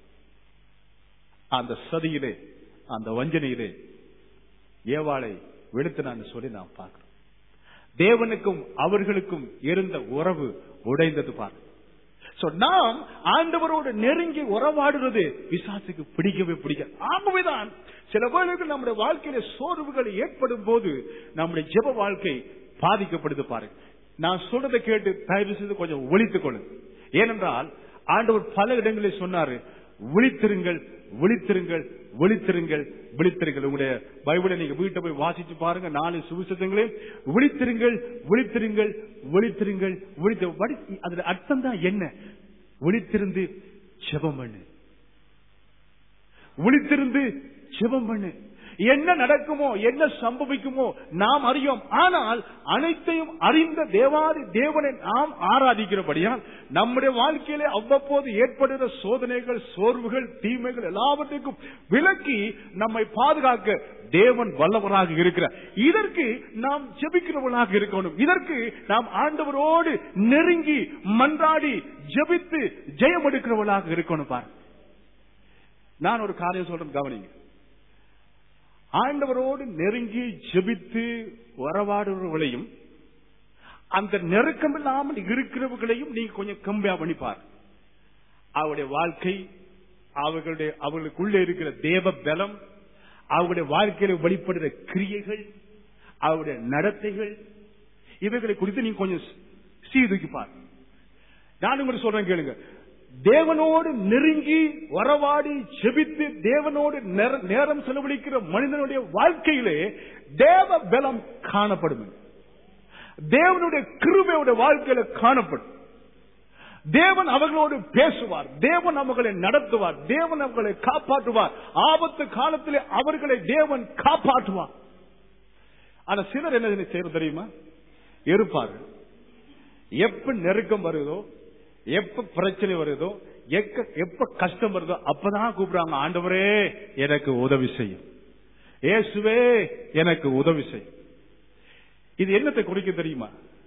அந்த சதியிலே அந்த வஞ்சனையிலே ஏவாளை வெளுத்தினான்னு சொல்லி நாம் பார்க்கிறோம் தேவனுக்கும் அவர்களுக்கும் இருந்த உறவு உடைந்தது பாரு So, நாம் ஆண்டவரோடு நெருங்கி உறவாடுறது விசாசுக்கு பிடிக்கவே பிடிக்காது ஆகவேதான் சில வேளைகள் நம்முடைய வாழ்க்கையில சோர்வுகள் ஏற்படும் போது நம்முடைய ஜெப வாழ்க்கை பாதிக்கப்படுது பாருங்க நான் சொல்றதை கேட்டு தயவு செய்து கொஞ்சம் ஒழித்துக் கொள்ளுங்க ஏனென்றால் ஆண்டவர் பல இடங்களில் சொன்னாரு விழித்திருங்கள் விழித்திருங்கள் விழித்திருங்கள் விழித்திருங்கள் உங்களுடைய பைபிளை நீங்க வீட்டை போய் வாசிச்சு பாருங்க நாலு சுவிசேஷங்களையும் விழித்திருங்கள் விழித்திருங்கள் விழித்திருங்கள் விழித்து வடி- அதுல அர்த்தம் தான் என்ன விழித்திருந்து செபம் பண்ணு விழித்திருந்து செபம் பண்ணு என்ன நடக்குமோ என்ன சம்பவிக்குமோ நாம் அறியோம் ஆனால் அனைத்தையும் அறிந்த தேவாதி தேவனை நாம் ஆராதிக்கிறபடியால் நம்முடைய வாழ்க்கையிலே அவ்வப்போது ஏற்படுகிற சோதனைகள் சோர்வுகள் தீமைகள் எல்லாவற்றுக்கும் விலக்கி நம்மை பாதுகாக்க தேவன் வல்லவராக இருக்கிறார் இதற்கு நாம் ஜெபிக்கிறவர்களாக இருக்கணும் இதற்கு நாம் ஆண்டவரோடு நெருங்கி மன்றாடி ஜெபித்து ஜெயம் எடுக்கிறவர்களாக இருக்கணும் பாரு நான் ஒரு காரியம் சொல்றேன் கவனிங்க ஆண்டவரோடு நெருங்கி ஜெபித்து உறவாடுறவர்களையும் அந்த நெருக்கம் இல்லாமல் இருக்கிறவர்களையும் நீங்க கொஞ்சம் கம்பியா பண்ணிப்பார் அவருடைய வாழ்க்கை அவர்களுடைய அவர்களுக்குள்ளே இருக்கிற தேவ பலம் அவருடைய வாழ்க்கையில வெளிப்படுகிற கிரியைகள் அவருடைய நடத்தைகள் இவைகளை குறித்து நீங்க கொஞ்சம் சீர்தூக்கி பார் நான் உங்களுக்கு சொல்றேன் கேளுங்க தேவனோடு நெருங்கி வரவாடி செபித்து தேவனோடு நேர- நேரம் செலவழிக்கிற மனிதனுடைய வாழ்க்கையிலே தேவ பலம் காணப்படும் தேவனுடைய கிருபையோட வாழ்க்கையில காணப்படும் தேவன் அவர்களோடு பேசுவார் தேவன் அவர்களை நடத்துவார் தேவன் அவர்களை காப்பாற்றுவார் ஆபத்து காலத்திலே அவர்களை தேவன் காப்பாற்றுவார் ஆனா சிலர் என்ன செய்யறது தெரியுமா இருப்பார்கள் எப்ப நெருக்கம் வருதோ எப்ப பிரச்சனை வருதோ எக்க- எப்ப கஷ்டம் வருதோ அப்பதான் கூப்பிடுறாங்க ஆண்டவரே எனக்கு உதவி செய்யும் இயேசுவே எனக்கு உதவி செய்யும் இது என்னத்தை குறிக்க தெரியுமா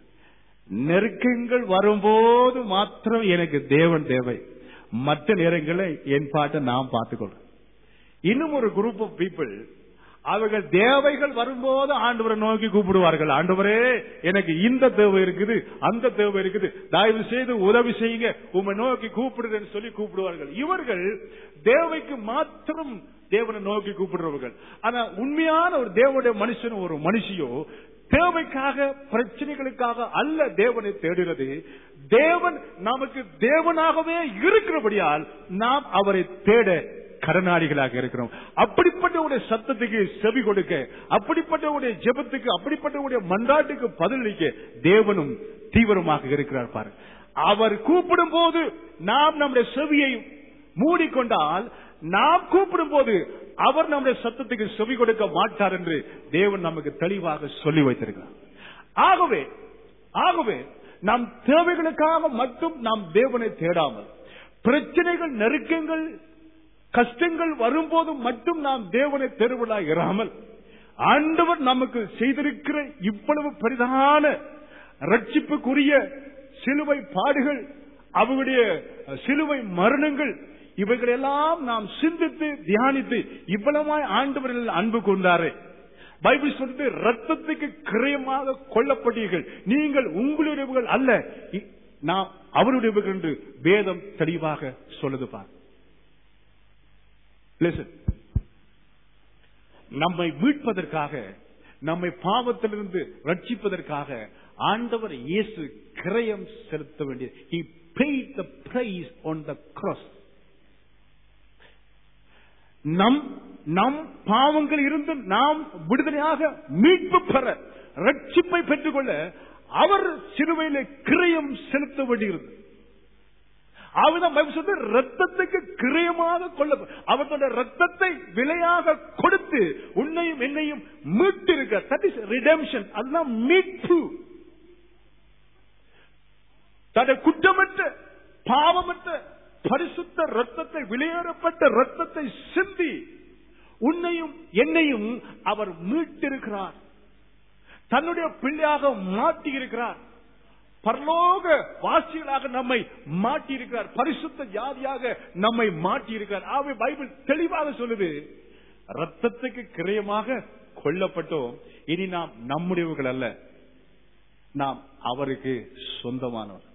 நெருக்கங்கள் வரும்போது மாத்திரம் எனக்கு தேவன் தேவை மற்ற நேரங்களில் என் பாட்டை நான் பார்த்துக்கொள்றேன் இன்னும் ஒரு குரூப் ஆஃப் பீப்புள் அவர்கள் தேவைகள் வரும்போது ஆண்டவரை நோக்கி கூப்பிடுவார்கள் ஆண்டவரே எனக்கு இந்த தேவை இருக்குது அந்த தேவை இருக்குது தயவு செய்து உதவி செய்யுங்க உம்மை நோக்கி கூப்பிடுறேன்னு சொல்லி கூப்பிடுவார்கள் இவர்கள் தேவைக்கு மாத்திரம் தேவனை நோக்கி கூப்பிடுறவர்கள் ஆனா உண்மையான ஒரு தேவனுடைய மனுஷன் ஒரு மனுஷியோ தேவைக்காக பிரச்சனைகளுக்காக அல்ல தேவனை தேடுகிறது தேவன் நமக்கு தேவனாகவே இருக்கிறபடியால் நாம் அவரை தேட கடனாளிகளாக இருக்கிறோம் அப்படிப்பட்ட உடைய சத்தத்துக்கு செவி கொடுக்க அப்படிப்பட்ட உடைய ஜெபத்துக்கு அப்படிப்பட்ட உடைய மன்றாட்டுக்கு பதிலளிக்க தேவனும் தீவிரமாக இருக்கிறார் பாரு அவர் கூப்பிடும் போது நாம் நம்முடைய செவியை மூடிக்கொண்டால் நாம் கூப்பிடும் போது அவர் நம்முடைய சத்தத்துக்கு செவி கொடுக்க மாட்டார் என்று தேவன் நமக்கு தெளிவாக சொல்லி வைத்திருக்கிறார் ஆகவே ஆகவே நம் தேவைகளுக்காக மட்டும் நாம் தேவனை தேடாமல் பிரச்சனைகள் நெருக்கங்கள் கஷ்டங்கள் வரும்போது மட்டும் நாம் தேவனை தேடுவதாக இராமல் ஆண்டவர் நமக்கு செய்திருக்கிற இவ்வளவு பெரிதான ரட்சிப்புக்குரிய சிலுவை பாடுகள் அவருடைய சிலுவை மரணங்கள் இவைகளெல்லாம் நாம் சிந்தித்து தியானித்து இவ்வளவாய் ஆண்டவர்கள் அன்பு கொண்டாரே பைபிள் சொல்றது ரத்தத்துக்கு கிரயமாக கொல்லப்பட்டீர்கள் நீங்கள் உங்களுடையவர்கள் அல்ல இ- நாம் அவருடையவர்கள் என்று வேதம் தெளிவாக சொல்லுது பார் Listen. நம்மை மீட்பதற்காக நம்மை பாவத்திலிருந்து ரட்சிப்பதற்காக ஆண்டவர் இயேசு கிரயம் செலுத்த வேண்டிய he paid the price on the cross நம் நம் பாவங்கள் இருந்து நாம் விடுதலையாக மீட்பு பெற ரட்சிப்பை பெற்றுக்கொள்ள அவர் சிலுவையிலே கிரயம் செலுத்த வேண்டியிருந்தது அவர்தான் பைபிள் சொல்றது ரத்தத்துக்கு கிரயமாக கொள்ள அவர்களுடைய ரத்தத்தை விலையாக கொடுத்து உன்னையும் என்னையும் மீட்டிருக்க தட் இஸ் ரிடம்ஷன் அதுதான் மீட்பு தன்னை குற்றமற்ற பாவமற்ற பரிசுத்த ரத்தத்தை விளையாடப்பட்ட ரத்தத்தை சிந்தி உன்னையும் என்னையும் அவர் மீட்டிருக்கிறார் தன்னுடைய பிள்ளையாக மாற்றி இருக்கிறார் பரலோக வாசிகளாக நம்மை மாட்டி இருக்கிறார் பரிசுத்த ஜாதியாக நம்மை மாட்டி இருக்கிறார் ஆகவே பைபிள் தெளிவாக சொல்லுது ரத்தத்துக்கு கிரயமாக கொல்லப்பட்டோம் இனி நாம் நம்முடையவர்கள் அல்ல நாம் அவருக்கு சொந்தமானவர்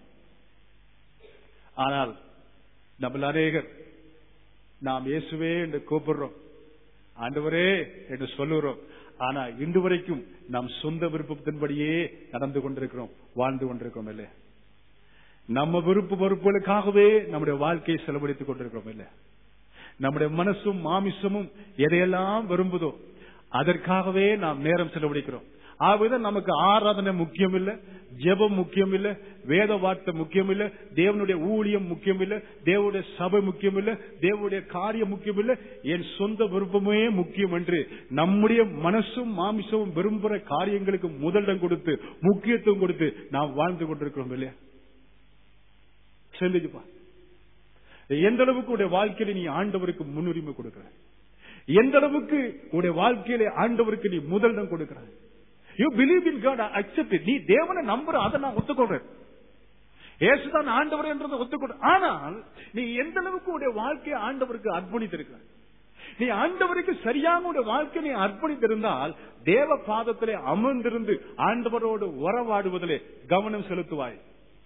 ஆனால் நம்ம அநேகர் நாம் இயேசுவே என்று கூப்பிடுறோம் ஆண்டவரே என்று சொல்லுகிறோம் ஆனா இன்று வரைக்கும் நாம் சொந்த விருப்பத்தின்படியே நடந்து கொண்டிருக்கிறோம் வாழ்ந்து கொண்டிருக்கிறோம் இல்லையா நம்ம விருப்ப பொறுப்புகளுக்காகவே நம்முடைய வாழ்க்கையை செலவழித்துக் கொண்டிருக்கிறோம் இல்லையா நம்முடைய மனசும் மாமிசமும் எதையெல்லாம் விரும்புதோ அதற்காகவே நாம் நேரம் செலவழிக்கிறோம் ஆகவேதான் நமக்கு ஆராதனை முக்கியம் இல்ல ஜெபம் முக்கியம் இல்ல வேத வார்த்தை முக்கியம் இல்ல தேவனுடைய ஊழியம் முக்கியம் இல்ல தேவனுடைய சபை முக்கியம் இல்ல தேவனுடைய காரியம் முக்கியம் இல்ல என் சொந்த விருப்பமே முக்கியம் என்று நம்முடைய மனசும் மாமிசமும் விரும்புகிற காரியங்களுக்கு முதலிடம் கொடுத்து முக்கியத்துவம் கொடுத்து நாம் வாழ்ந்து கொண்டிருக்கிறோம் இல்லையா செல்லுப்பா எந்த அளவுக்கு உடைய வாழ்க்கையில நீ ஆண்டவருக்கு முன்னுரிமை கொடுக்கிற எந்த அளவுக்கு உடைய வாழ்க்கையில ஆண்டவருக்கு நீ முதலிடம் கொடுக்கிற you believe in God accept நீ தேவனை நம்புற அதை நான் ஒத்துக்கொள்றேன் ஏசுதான் ஆண்டவர் என்றதை ஒத்துக்கொள் ஆனால் நீ எந்த அளவுக்கு உடைய வாழ்க்கையை ஆண்டவருக்கு அர்ப்பணித்திருக்கிற நீ ஆண்டவருக்கு சரியான உடைய வாழ்க்கை நீ அர்ப்பணித்திருந்தால் தேவ பாதத்திலே அமர்ந்திருந்து ஆண்டவரோடு உறவாடுவதிலே கவனம் செலுத்துவாய்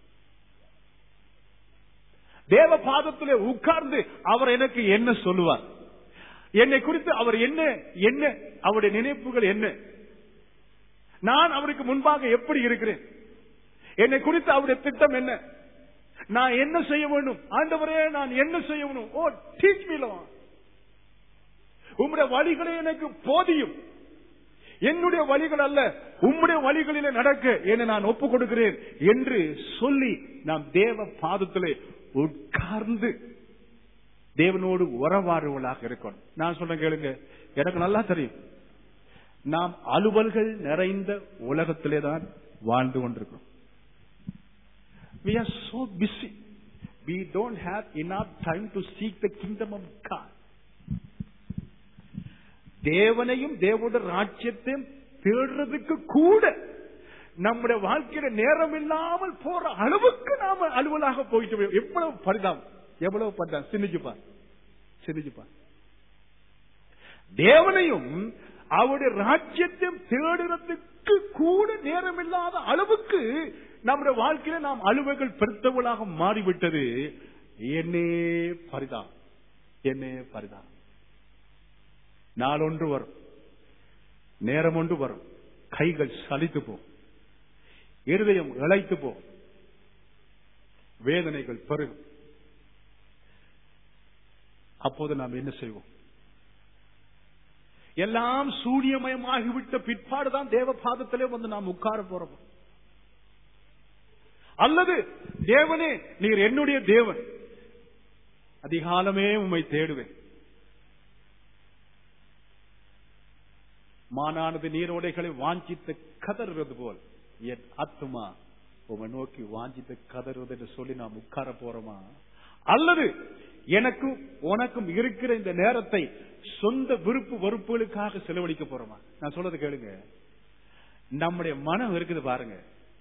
தேவ பாதத்திலே உட்கார்ந்து அவர் எனக்கு என்ன சொல்லுவார் என்னை குறித்து அவர் என்ன என்ன அவருடைய நினைப்புகள் என்ன நான் அவருக்கு முன்பாக எப்படி இருக்கிறேன் என்னை குறித்து அவருடைய திட்டம் என்ன நான் என்ன செய்ய வேண்டும் ஆண்டவரே நான் என்ன செய்ய வேண்டும் ஓ டீச் மீலவா உம்முடைய வழிகளே எனக்கு போதியும் என்னுடைய வழிகள் அல்ல உம்முடைய வழிகளிலே நடக்க என்னை நான் ஒப்புக் கொடுக்கிறேன் என்று சொல்லி நாம் தேவ பாதத்திலே உட்கார்ந்து தேவனோடு உறவாடுவளாக இருக்கணும் நான் சொல்றேன் கேளுங்க எனக்கு நல்லா தெரியும் நாம் அலுவல்கள் நிறைந்த உலகத்திலே தான் வாழ்ந்து கொண்டிருக்கிறோம் we are so busy we don't have enough time to seek the kingdom of god தேவனையும் தேவோட ராஜ்யத்தையும் தேடுறதுக்கு கூட நம்முடைய வாழ்க்கையில நேரம் இல்லாமல் போற அளவுக்கு நாம அலுவலாக போயிட்டு எவ்வளவு பரிதாபம் எவ்வளவு பரிதாபம் சிந்திச்சுப்பா சிந்திச்சுப்பா தேவனையும் அவருடைய ராஜ்யத்தையும் தேடுறதுக்கு கூட நேரம் இல்லாத அளவுக்கு நம்முடைய வாழ்க்கையில நாம் அலுவல்கள் பெருத்தவளாக மாறிவிட்டது என்னே பரிதாம் என்னே பரிதாம் நாளொன்று வரும் நேரம் ஒன்று வரும் கைகள் சலித்து போ இருதயம் இழைத்து போ வேதனைகள் பெருகும் அப்போது நாம் என்ன செய்வோம் எல்லாம் சூரியமயமாகிவிட்ட பிற்பாடுதான் தேவ பாதத்திலே வந்து நாம் உட்கார போறோம் அல்லது தேவனே நீர் என்னுடைய தேவன் அதிகாலமே உம்மை தேடுவேன் மானானது நீரோடைகளை வாஞ்சித்து கதறுவது போல் என் ஆத்துமா உமை நோக்கி வாஞ்சித்து கதறுவது என்று சொல்லி நாம் உட்கார போறோமா அல்லது எனக்கும் உனக்கும் இருக்கிற இந்த நேரத்தை சொந்த விருப்பு வெறுப்புகளுக்காக செலவழிக்க போறோமா நான் சொல்றது கேளுங்க நம்முடைய மனம் இருக்குது பாருங்க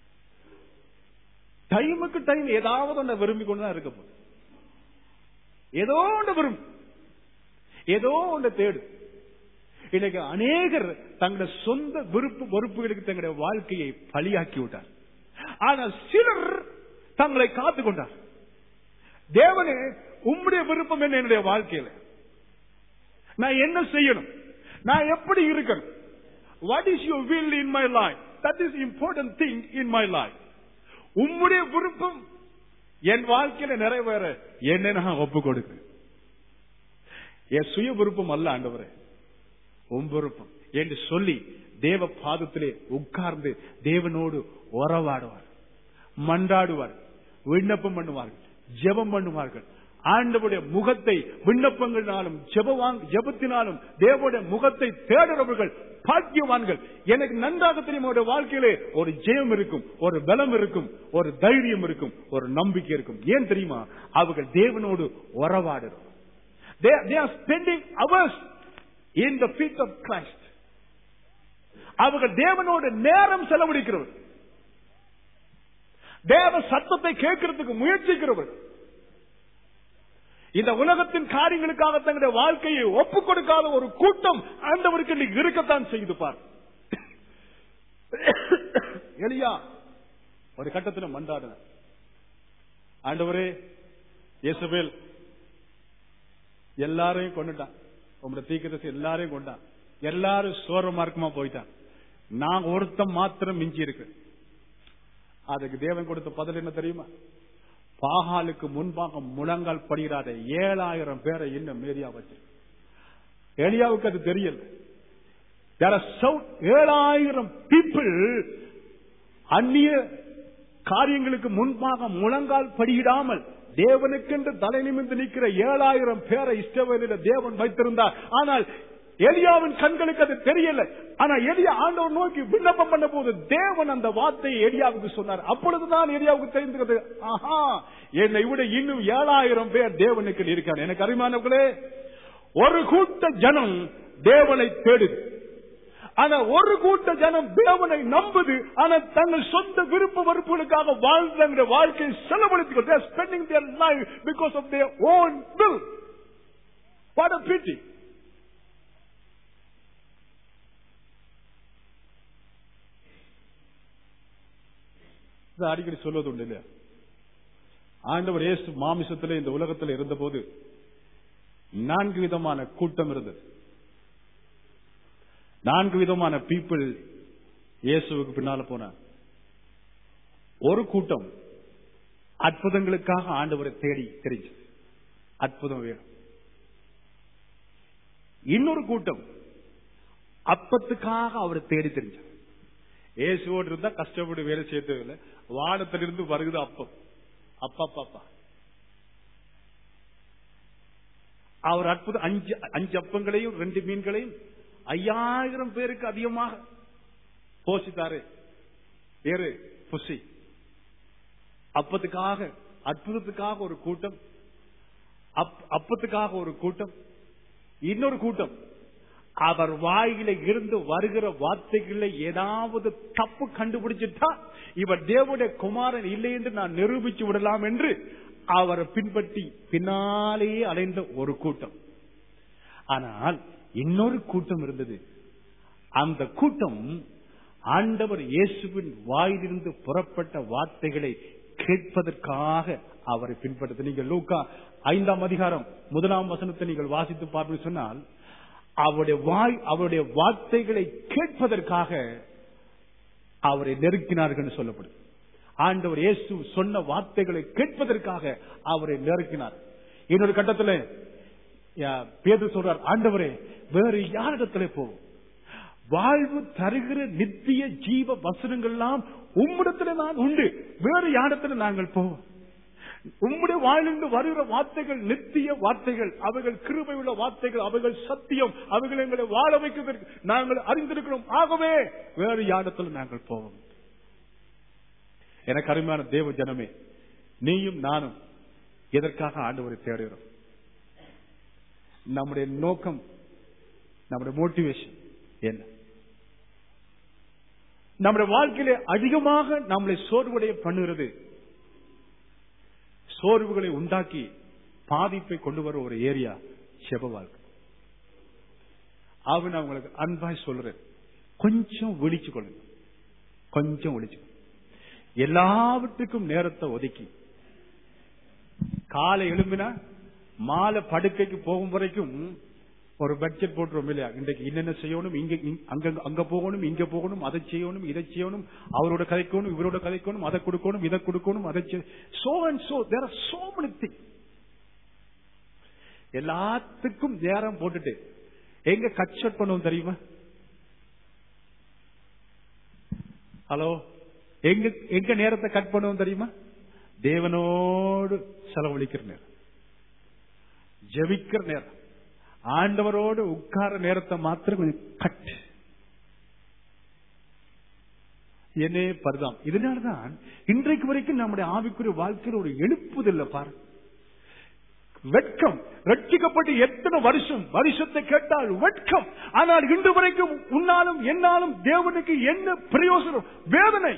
டைமுக்கு டைம் ஏதாவது ஒன்றை விரும்பி கொண்டுதான் இருக்க போகுது ஏதோ ஒன்று விரும்பு ஏதோ ஒன்று தேடு இன்னைக்கு அநேகர் தங்களுடைய சொந்த விருப்பு வெறுப்புகளுக்கு தங்களுடைய வாழ்க்கையை பலியாக்கி விட்டார் ஆனால் சிலர் தங்களை காத்து கொண்டார் தேவனே உம்முடைய விருப்பம் என்ன என்னுடைய வாழ்க்கையில நான் என்ன செய்யணும் நான் எப்படி இருக்கணும் what is your will in my life that is important thing in my life உம்முடைய விருப்பம் என் வாழ்க்கையில நிறைவேற என்ன நான் ஒப்பு கொடுக்கிறேன் என் சுய விருப்பம் அல்ல ஆண்டவரே உன் விருப்பம் என்று சொல்லி தேவ பாதத்திலே உட்கார்ந்து தேவனோடு உறவாடுவார் மன்றாடுவார் விண்ணப்பம் பண்ணுவார்கள் ஜெபம் பண்ணுவார்கள் ஆண்டவருடைய முகத்தை விண்ணப்பங்களினாலும் ஜெபவாங் ஜெபத்தினாலும் தேவனுடைய முகத்தை தேடுறவர்கள் பாக்கியவான்கள் எனக்கு நன்றாக தெரியும் அவருடைய வாழ்க்கையிலே ஒரு ஜெயம் இருக்கும் ஒரு பலம் இருக்கும் ஒரு தைரியம் இருக்கும் ஒரு நம்பிக்கை இருக்கும் ஏன் தெரியுமா அவர்கள் தேவனோடு உறவாடுறோம் they, they are spending hours in the feet of Christ அவர்கள் தேவனோடு நேரம் செலவழிக்கிறவர் தேவ சத்தத்தை கேட்கறதுக்கு முயற்சிக்கிறவர் இந்த உலகத்தின் காரியங்களுக்காக தங்களுடைய வாழ்க்கையை ஒப்புக் கொடுக்காத ஒரு கூட்டம் ஆண்டவருக்கு இன்னைக்கு இருக்கத்தான் செய்து பார் எலியா ஒரு கட்டத்தில் மண்டாடுன ஆண்டவரே இயேசுவேல் எல்லாரையும் கொண்டுட்டான் உங்களுடைய தீக்கிரத்தை எல்லாரையும் கொண்டான் எல்லாரும் சோர மார்க்கமா போயிட்டான் நான் ஒருத்தன் மாத்திரம் மிஞ்சி இருக்கு அதுக்கு தேவன் கொடுத்த பதில் என்ன தெரியுமா பாகாலுக்கு முன்பாக முழங்கால் படுகிறாத ஏழாயிரம் பேரை இன்னும் மேரியா வச்சு எலியாவுக்கு அது தெரியல There are so ஏழாயிரம் பீப்புள் அந்நிய காரியங்களுக்கு முன்பாக முழங்கால் படியிடாமல் தேவனுக்கென்று தலை நிமிர்ந்து நிற்கிற ஏழாயிரம் பேரை இஷ்டவேலில தேவன் வைத்திருந்தார் ஆனால் எலியாவின் கண்களுக்கு அது தெரியல ஆனா எலியா ஆண்டவர் நோக்கி விண்ணப்பம் பண்ண போது தேவன் அந்த வார்த்தையை எலியாவுக்கு சொன்னார் அப்பொழுதுதான் எலியாவுக்கு தெரிந்துகிறது ஆஹா என்னை விட இன்னும் ஏழாயிரம் பேர் தேவனுக்கு இருக்கார் எனக்கு அருமையானவர்களே ஒரு கூட்ட ஜனம் தேவனை தேடுது ஆனா ஒரு கூட்ட ஜனம் தேவனை நம்புது ஆனா தங்கள் சொந்த விருப்ப வெறுப்புகளுக்காக வாழ்ந்த வாழ்க்கையை செலவழித்து spending their life because of their own will what a pity இதை அடிக்கடி சொல்வது உண்டு இல்லையா ஆண்டவர் இயேசு மாமிசத்திலே இந்த உலகத்தில் இருந்தபோது நான்கு விதமான கூட்டம் இருந்தது நான்கு விதமான பீப்புள் இயேசுவுக்கு பின்னால போனார் ஒரு கூட்டம் அற்புதங்களுக்காக ஆண்டவரை தேடி தெரிஞ்சது அற்புதம் வேணும் இன்னொரு கூட்டம் அப்பத்துக்காக அவரை தேடி தெரிஞ்சார் இயேசுவோடு இருந்தா கஷ்டப்பட்டு வேலை செய்யறதில்லை வானத்திலிருந்து வருகுது அப்பம் அப்பா பாப்பா அவர் அற்புதம் அஞ்சு அஞ்சு அப்பங்களையும் ரெண்டு மீன்களையும் ஐயாயிரம் பேருக்கு அதிகமாக போஷித்தாரு வேறு புசி அப்பத்துக்காக அற்புதத்துக்காக ஒரு கூட்டம் அப்- அப்பத்துக்காக ஒரு கூட்டம் இன்னொரு கூட்டம் அவர் வாயில இருந்து வருகிற வார்த்தைகளை ஏதாவது தப்பு கண்டுபிடிச்சிட்டா இவர் தேவனுடைய குமாரன் இல்லை என்று நான் நிரூபிச்சு விடலாம் என்று அவரை பின்பற்றி பின்னாலேயே அலைந்த ஒரு கூட்டம் ஆனால் இன்னொரு கூட்டம் இருந்தது அந்த கூட்டம் ஆண்டவர் இயேசுவின் வாயிலிருந்து புறப்பட்ட வார்த்தைகளை கேட்பதற்காக அவரை பின்பற்றது நீங்கள் லூக்கா ஐந்தாம் அதிகாரம் முதலாம் வசனத்தை நீங்கள் வாசித்து பார்ப்பீர்கள் சொன்னால் அவருடைய வாய் அவருடைய வார்த்தைகளை கேட்பதற்காக அவரை நெருக்கினார்கள் என்று சொல்லப்படுது ஆண்டவர் இயேசு சொன்ன வார்த்தைகளை கேட்பதற்காக அவரை நெருக்கினார் இன்னொரு கட்டத்தில் பேது சொல்றார் ஆண்டவரே வேறு யாரிடத்துல போவோம் வாழ்வு தருகிற நித்திய ஜீவ வசனங்கள் எல்லாம் உம்மிடத்துல நான் உண்டு வேறு யாரிடத்துல நாங்கள் போவோம் உம்முடைய வாழ்ந்து வருகிற வார்த்தைகள் நித்திய வார்த்தைகள் அவைகள் கிருபை உள்ள வார்த்தைகள் அவைகள் சத்தியம் அவைகள் எங்களை வாழ வைக்கிறதற்கு நாங்கள் அறிந்திருக்கிறோம் ஆகவே வேறு யாரிடத்துல நாங்கள் போவோம் எனக்கு அருமையான தேவ ஜனமே நீயும் நானும் எதற்காக ஆண்டவரை தேடுகிறோம் நம்முடைய நோக்கம் நம்முடைய மோட்டிவேஷன் என்ன நம்முடைய வாழ்க்கையிலே அதிகமாக நம்மளை சோர்வடைய பண்ணுகிறது சோர்வுகளை உண்டாக்கி பாதிப்பை கொண்டு வர ஒரு ஏரியா செப வாழ்க்கை அவன் அவங்களுக்கு அன்பாய் சொல்றேன் கொஞ்சம் விழிச்சு கொள்ளுங்க கொஞ்சம் விழிச்சு கொள்ளுங்க. எல்லாவற்றுக்கும் நேரத்தை ஒதுக்கி காலை எழும்பினா மாலை படுக்கைக்கு போகும் வரைக்கும் ஒரு பட்ஜெட் போட்டுரும் இல்லையா இன்றைக்கு என்னென்ன செய்யணும் இங்க இங்க- அங்க அங்க போகணும் இங்க போகணும் அதை செய்யணும் இதை செய்யணும் அவரோட கதைக்கணும் இவரோட கதைக்கணும் அதை கொடுக்கணும் இதை கொடுக்கணும் அதை so and so there are so many things எல்லாத்துக்கும் நேரம் போட்டுட்டு எங்க கட் ஷட் பண்ணுவோம் தெரியுமா ஹலோ எங்க எங்க நேரத்தை கட் பண்ணுவோம் தெரியுமா தேவனோடு செலவழிக்கிற நேரம் ஜெபிக்கிற நேரம் ஆண்டவரோடு உட்கார நேரத்தை மாத்திரம் கொஞ்சம் கட்டு என்னே பரிதாம் இதனால்தான் இன்றைக்கு வரைக்கும் நம்முடைய ஆவிக்குரிய வாழ்க்கையில் ஒரு எழுப்புதில்லை பாரு வெட்கம் ரட்சிக்கப்பட்டு எத்தனை வருஷம் வருஷத்தை கேட்டால் வெட்கம் ஆனால் இன்று வரைக்கும் உன்னாலும் என்னாலும் தேவனுக்கு என்ன பிரயோசனம் வேதனை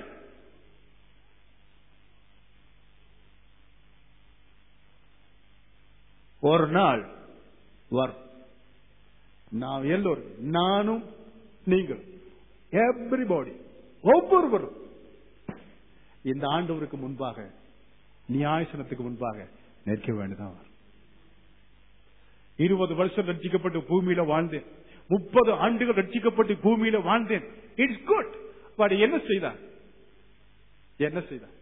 ஒரு நாள் வரும் நாம் எல்லோரும் நானும் நீங்கள் எவ்ரிபாடி ஒவ்வொருவரும் இந்த ஆண்டவருக்கு முன்பாக நியாயசனத்துக்கு முன்பாக நிற்க வேண்டியதான் வரும் இருபது வருஷம் ரட்சிக்கப்பட்டு பூமியில வாழ்ந்தேன் முப்பது ஆண்டுகள் ரட்சிக்கப்பட்டு பூமியில வாழ்ந்தேன் இட்ஸ் குட் பட் என்ன செய்தார் என்ன செய்தார்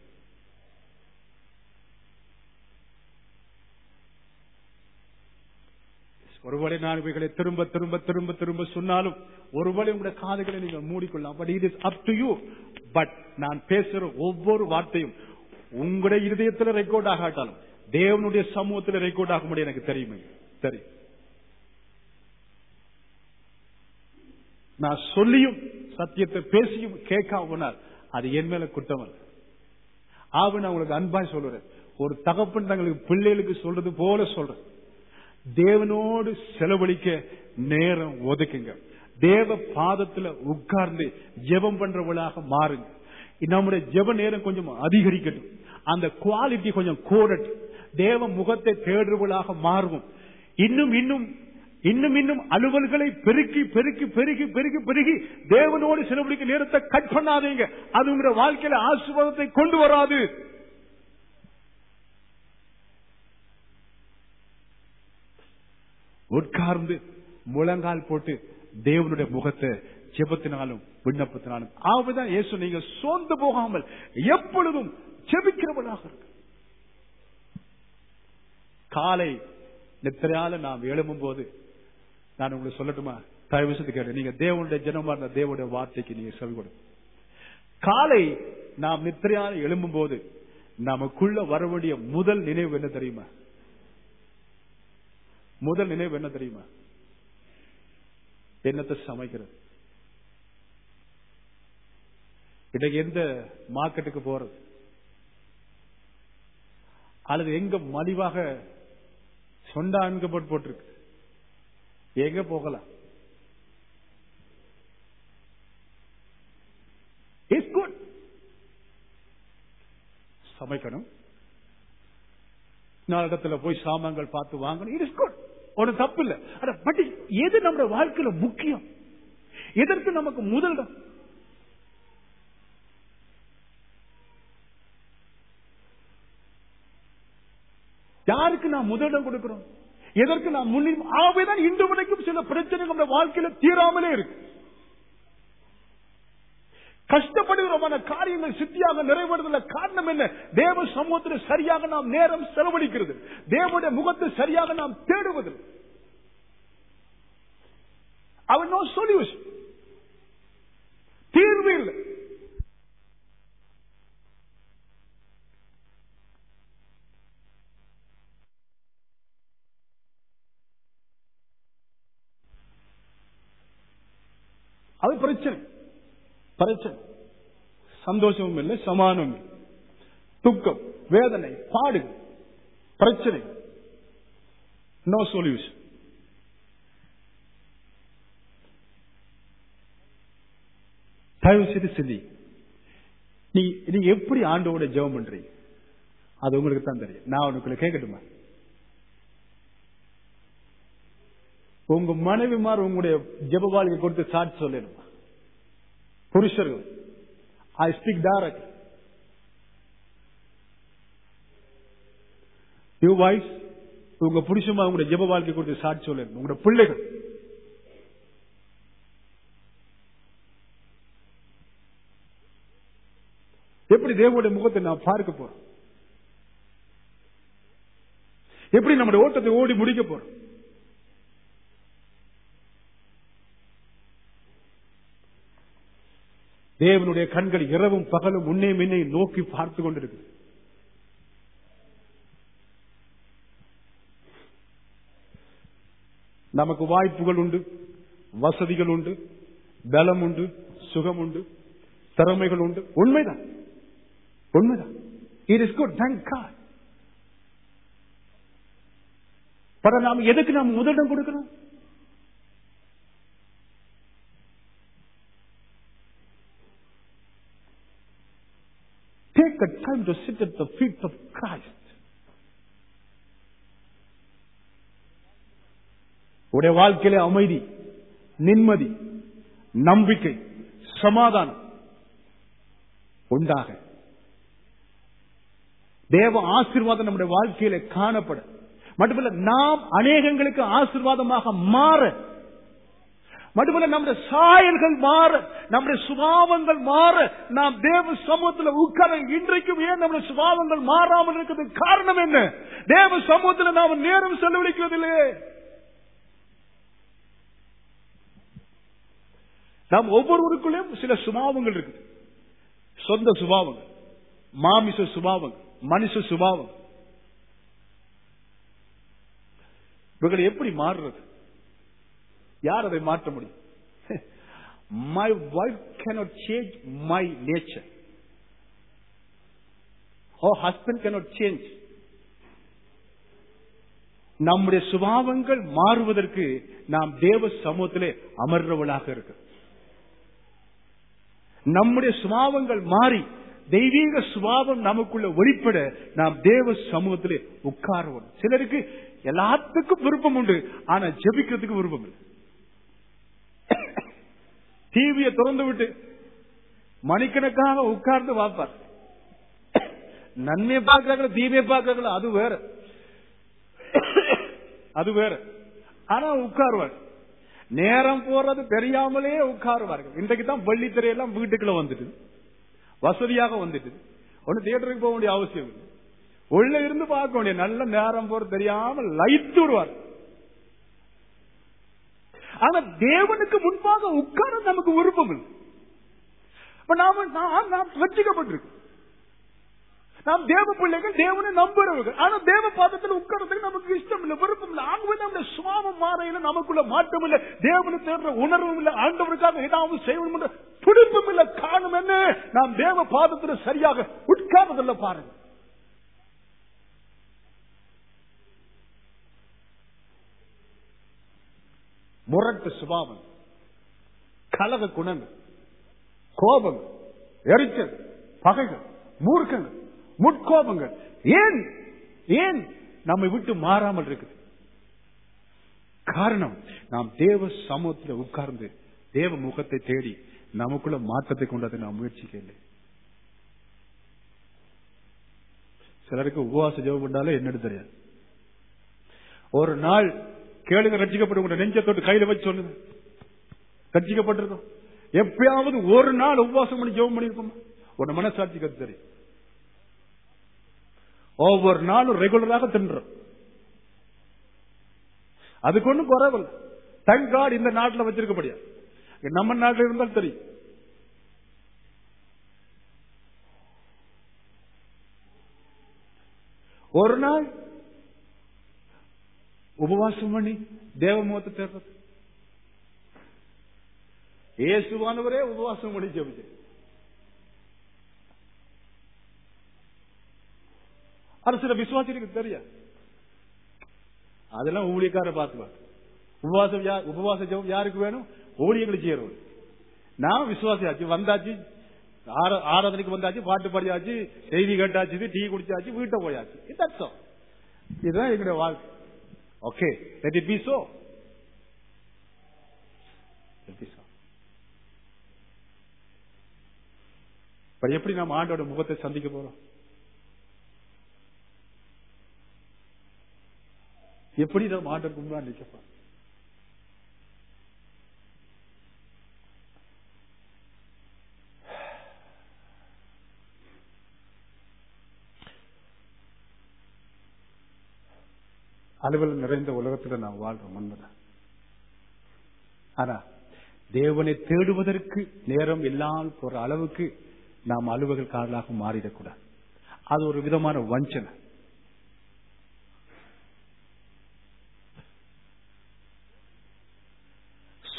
ஒருவேளை நான் இவைகளை திரும்ப திரும்ப திரும்ப திரும்ப சொன்னாலும் ஒருவேளை உங்களுடைய காதுகளை நீங்கள் மூடிக்கொள்ளலாம் but it is up to you but நான் பேசுற ஒவ்வொரு வார்த்தையும் உங்களுடைய இருதயத்தில் ரெக்கார்ட் ஆகாட்டாலும் தேவனுடைய சமூகத்தில் ரெக்கார்ட் ஆக முடியும் எனக்கு தெரியுமே தெரியும் நான் சொல்லியும் சத்தியத்தை பேசியும் கேட்காம போனால் அது என் மேல குற்றம் அல்ல ஆக நான் உங்களுக்கு அன்பாய் சொல்றேன் ஒரு தகப்பன் தங்களுக்கு பிள்ளைகளுக்கு சொல்றது போல சொல்றேன் தேவனோடு செலவழிக்க நேரம் ஒதுக்குங்க தேவ பாதத்துல உட்கார்ந்து ஜெபம் பண்றவளாக மாறுங்க நம்முடைய ஜெப நேரம் கொஞ்சம் அதிகரிக்கட்டும் அந்த குவாலிட்டி கொஞ்சம் கூடட்டும் தேவ முகத்தை தேடுறவளாக மாறுவோம் இன்னும் இன்னும் இன்னும் இன்னும் அலுவல்களை பெருக்கி பெருக்கி பெருகி பெருகி பெருகி தேவனோடு செலவழிக்க நேரத்தை கட் பண்ணாதீங்க அது உங்களுடைய வாழ்க்கையில ஆசீர்வாதத்தை கொண்டு வராது உட்கார்ந்து முழங்கால் போட்டு தேவனுடைய முகத்தை ஜெபத்தினாலும் விண்ணப்பத்தினாலும் ஆகவேதான் இயேசு நீங்க சோர்ந்து போகாமல் எப்பொழுதும் ஜெபிக்கிறவனாக இருக்கு காலை நித்திரையால நாம் எழும்பும் போது நான் உங்களுக்கு சொல்லட்டுமா தயவு செய்து கேட்டு நீங்க தேவனுடைய ஜனமா இருந்த தேவனுடைய வார்த்தைக்கு நீங்க செவி கொடு காலை நாம் நித்திரையால எழும்பும் போது நமக்குள்ள வர வேண்டிய முதல் நினைவு என்ன தெரியுமா முதல் நினைவு என்ன தெரியுமா என்னத்தை சமைக்கிறது இன்றைக்கு எந்த மார்க்கெட்டுக்கு போறது அல்லது எங்க மலிவாக சொண்டா அணுகப்பட்டு போட்டிருக்கு எங்க போகலாம் இஸ் குட் சமைக்கணும் நாலு இடத்துல போய் சாமான்கள் பார்த்து வாங்கணும் இட் இஸ் குட் ஒன்றும் தப்பு இல்ல பட் எது நம்ம வாழ்க்கையில முக்கியம் எதற்கு நமக்கு முதலிடம் யாருக்கு நாம் முதலிடம் கொடுக்கிறோம் எதற்கு நாம் முன்னுரிமை ஆகவேதான் இன்று வரைக்கும் சில பிரச்சனைகள் நம்ம வாழ்க்கையில தீராமலே இருக்கு கஷ்டப்படுகிறோமான காரியங்கள் சித்தியாக நிறைவேறுதல காரணம் என்ன தேவ சமூகத்தில் சரியாக நாம் நேரம் செலவழிக்கிறது தேவனுடைய முகத்தை சரியாக நாம் தேடுவது அவன் நோ சொல்யூஷன் தீர்வு இல்லை அது பிரச்சனை பிரச்சனை சந்தோஷமும் இல்லை சமானமும் இல்லை துக்கம் வேதனை பாடு பிரச்சனை நோ சொல்யூஷன் தயவு செய்து சிந்தி நீ நீங்க எப்படி ஆண்டோட ஜெபம் பண்றீங்க அது உங்களுக்கு தான் தெரியும் நான் உனக்குள்ள கேட்கட்டுமா உங்க மனைவிமார் உங்களுடைய ஜெப வாழ்க்கை கொடுத்து சாட்சி சொல்லிடுமா புருஷர்கள் I speak direct you voice உங்க புருஷமா உங்களுடைய ஜெப வாழ்க்கை கொடுத்து சாட்சி சொல்லிடணும் உங்களுடைய பிள்ளைகள் எப்படி தேவனுடைய முகத்தை நான் பார்க்க போறோம் எப்படி நம்முடைய ஓட்டத்தை ஓடி முடிக்க போறோம் தேவனுடைய கண்கள் இரவும் பகலும் உன்னே மின்னை நோக்கி பார்த்து கொண்டிருக்கு நமக்கு வாய்ப்புகள் உண்டு வசதிகள் உண்டு பலம் உண்டு சுகம் உண்டு திறமைகள் உண்டு உண்மைதான் உண்மைதான் it is good thank God பட நாம் எதுக்கு நாம் முதலிடம் கொடுக்கணும் Take a time to sit at the feet of Christ. உடைய வாழ்க்கையிலே அமைதி நிம்மதி நம்பிக்கை சமாதானம் உண்டாக தேவ ஆசீர்வாதம் நம்முடைய வாழ்க்கையில காணப்பட மட்டுமல்ல நாம் அநேகங்களுக்கு ஆசீர்வாதமாக மாற மட்டுமல்ல நம்முடைய சாயல்கள் மாற நம்முடைய சுபாவங்கள் மாற நாம் தேவ சமூகத்தில் உட்கார இன்றைக்கும் ஏன் நம்முடைய சுபாவங்கள் மாறாமல் இருக்கிறது காரணம் என்ன தேவ சமூகத்தில் நாம் நேரம் செலவழிக்கிறதில்லே நாம் ஒவ்வொருவருக்குள்ளேயும் சில சுபாவங்கள் இருக்கு சொந்த சுபாவங்கள் மாமிச சுபாவங்கள் மனுஷ சுபாவம் இவங்களை எப்படி மாறுறது யார் அதை மாற்ற முடியும் my wife cannot change my nature oh husband cannot change நம்முடைய சுபாவங்கள் மாறுவதற்கு நாம் தேவ சமூகத்திலே அமர்றவளாக இருக்கு நம்முடைய சுபாவங்கள் மாறி தெய்வீக சுபாவம் நமக்குள்ள வெளிப்பட நாம் தேவ சமூகத்திலே உட்காருவோம் சிலருக்கு எல்லாத்துக்கும் விருப்பம் உண்டு ஆனா ஜெபிக்கிறதுக்கு விருப்பம் இல்லை டிவியை திறந்து விட்டு மணிக்கணக்காக உட்கார்ந்து பார்ப்பார் நன்மை பார்க்கிறாங்களோ தீமையை பார்க்கிறாங்களோ அது வேற அது வேற ஆனா உட்காருவார் நேரம் போறது தெரியாமலே உட்காருவார்கள் இன்றைக்கு தான் வெள்ளித்திரையெல்லாம் வீட்டுக்குள்ள வந்துட்டு வசதியாக வந்துட்டு ஒண்ணு தியேட்டருக்கு போக வேண்டிய அவசியம் இல்லை உள்ள இருந்து பார்க்க வேண்டிய நல்ல நேரம் போறது தெரியாம லைத்து விடுவார் ஆனா தேவனுக்கு முன்பாக உட்கார நமக்கு விருப்பம் இல்லை அப்ப நாம நாம் நாம் ரட்சிக்கப்பட்டிருக்கோம் நாம் தேவ பிள்ளைகள் தேவனை நம்புறவர்கள் ஆனா தேவ பாதத்தில் உட்காரத்துக்கு நமக்கு இஷ்டம் இல்லை விருப்பம் இல்லை ஆகவே நம்முடைய சுவாம மாறையில நமக்குள்ள மாற்றம் இல்லை தேவனை தேடுற உணர்வும் இல்லை ஆண்டவருக்காக ஏதாவது செய்யணும் என்ற துடிப்பும் இல்லை காணும் என்ன நாம் தேவ பாதத்தில் சரியாக உட்கார்றதில்ல பாருங்க முரட்டு சுபாவம் கலக குணங்கள் கோபங்கள் எரிச்சல் பகைகள் மூர்க்கங்கள் முட்கோபங்கள் ஏன் ஏன் நம்மை விட்டு மாறாமல் இருக்குது காரணம் நாம் தேவ சமூகத்தில் உட்கார்ந்து தேவ முகத்தை தேடி நமக்குள்ள மாற்றத்தை கொண்டதை நாம் முயற்சிக்கவில்லை சிலருக்கு உபவாச ஜெபம் பண்ணாலே என்னன்னு தெரியாது ஒரு நாள் கேளுங்க ரட்சிக்கப்பட்டு நெஞ்சத்தோட்டு கையில வச்சு சொல்லுங்க ரட்சிக்கப்பட்டிருக்கோம் எப்பயாவது ஒரு நாள் உபவாசம் பண்ணி ஜெபம் பண்ணிருக்கோமா ஒரு மனசாட்சிக்கு அது தெரியும் ஒவ்வொரு நாளும் ரெகுலராக தின்றோம் அதுக்கு ஒண்ணும் குறவில்லை தேங்க் காட் இந்த நாட்டில் வச்சிருக்கப்படியா நம்ம நாட்டில் இருந்தால் தெரியும் ஒரு நாள் உபவாசம் பண்ணி தேவ முகத்தை தேர்றது இயேசுவானவரே உபவாசம் பண்ணி ஜெபிச்சு அது சில விசுவாசிகளுக்கு தெரியாது அதெல்லாம் ஊழியக்கார பார்த்துவார் உபவாசம் யா- உபவாச ஜெபம் யாருக்கு வேணும் ஊழியர்களுக்கு செய்யறவங்க நான் விசுவாசியாச்சு வந்தாச்சு ஆரா- ஆராதனைக்கு வந்தாச்சு பாட்டு பாடியாச்சு செய்தி கேட்டாச்சு டீ குடிச்சாச்சு வீட்டை போயாச்சு That's all. இதுதான் எங்களுடைய வாழ்க்கை okay let it be so Let it be so. இப்ப எப்படி நாம் ஆண்டோட முகத்தை சந்திக்க போறோம் எப்படி நாம் ஆண்டோருக்கு முன்னாடி நிற்க போறோம் அலுவல் நிறைந்த உலகத்துல நாம் வாழ்றோம் உண்மைதான் ஆனா தேவனை தேடுவதற்கு நேரம் இல்லாமல் போற அளவுக்கு நாம் அலுவல்காரர்களாக மாறிடக்கூடாது அது ஒரு விதமான வஞ்சனை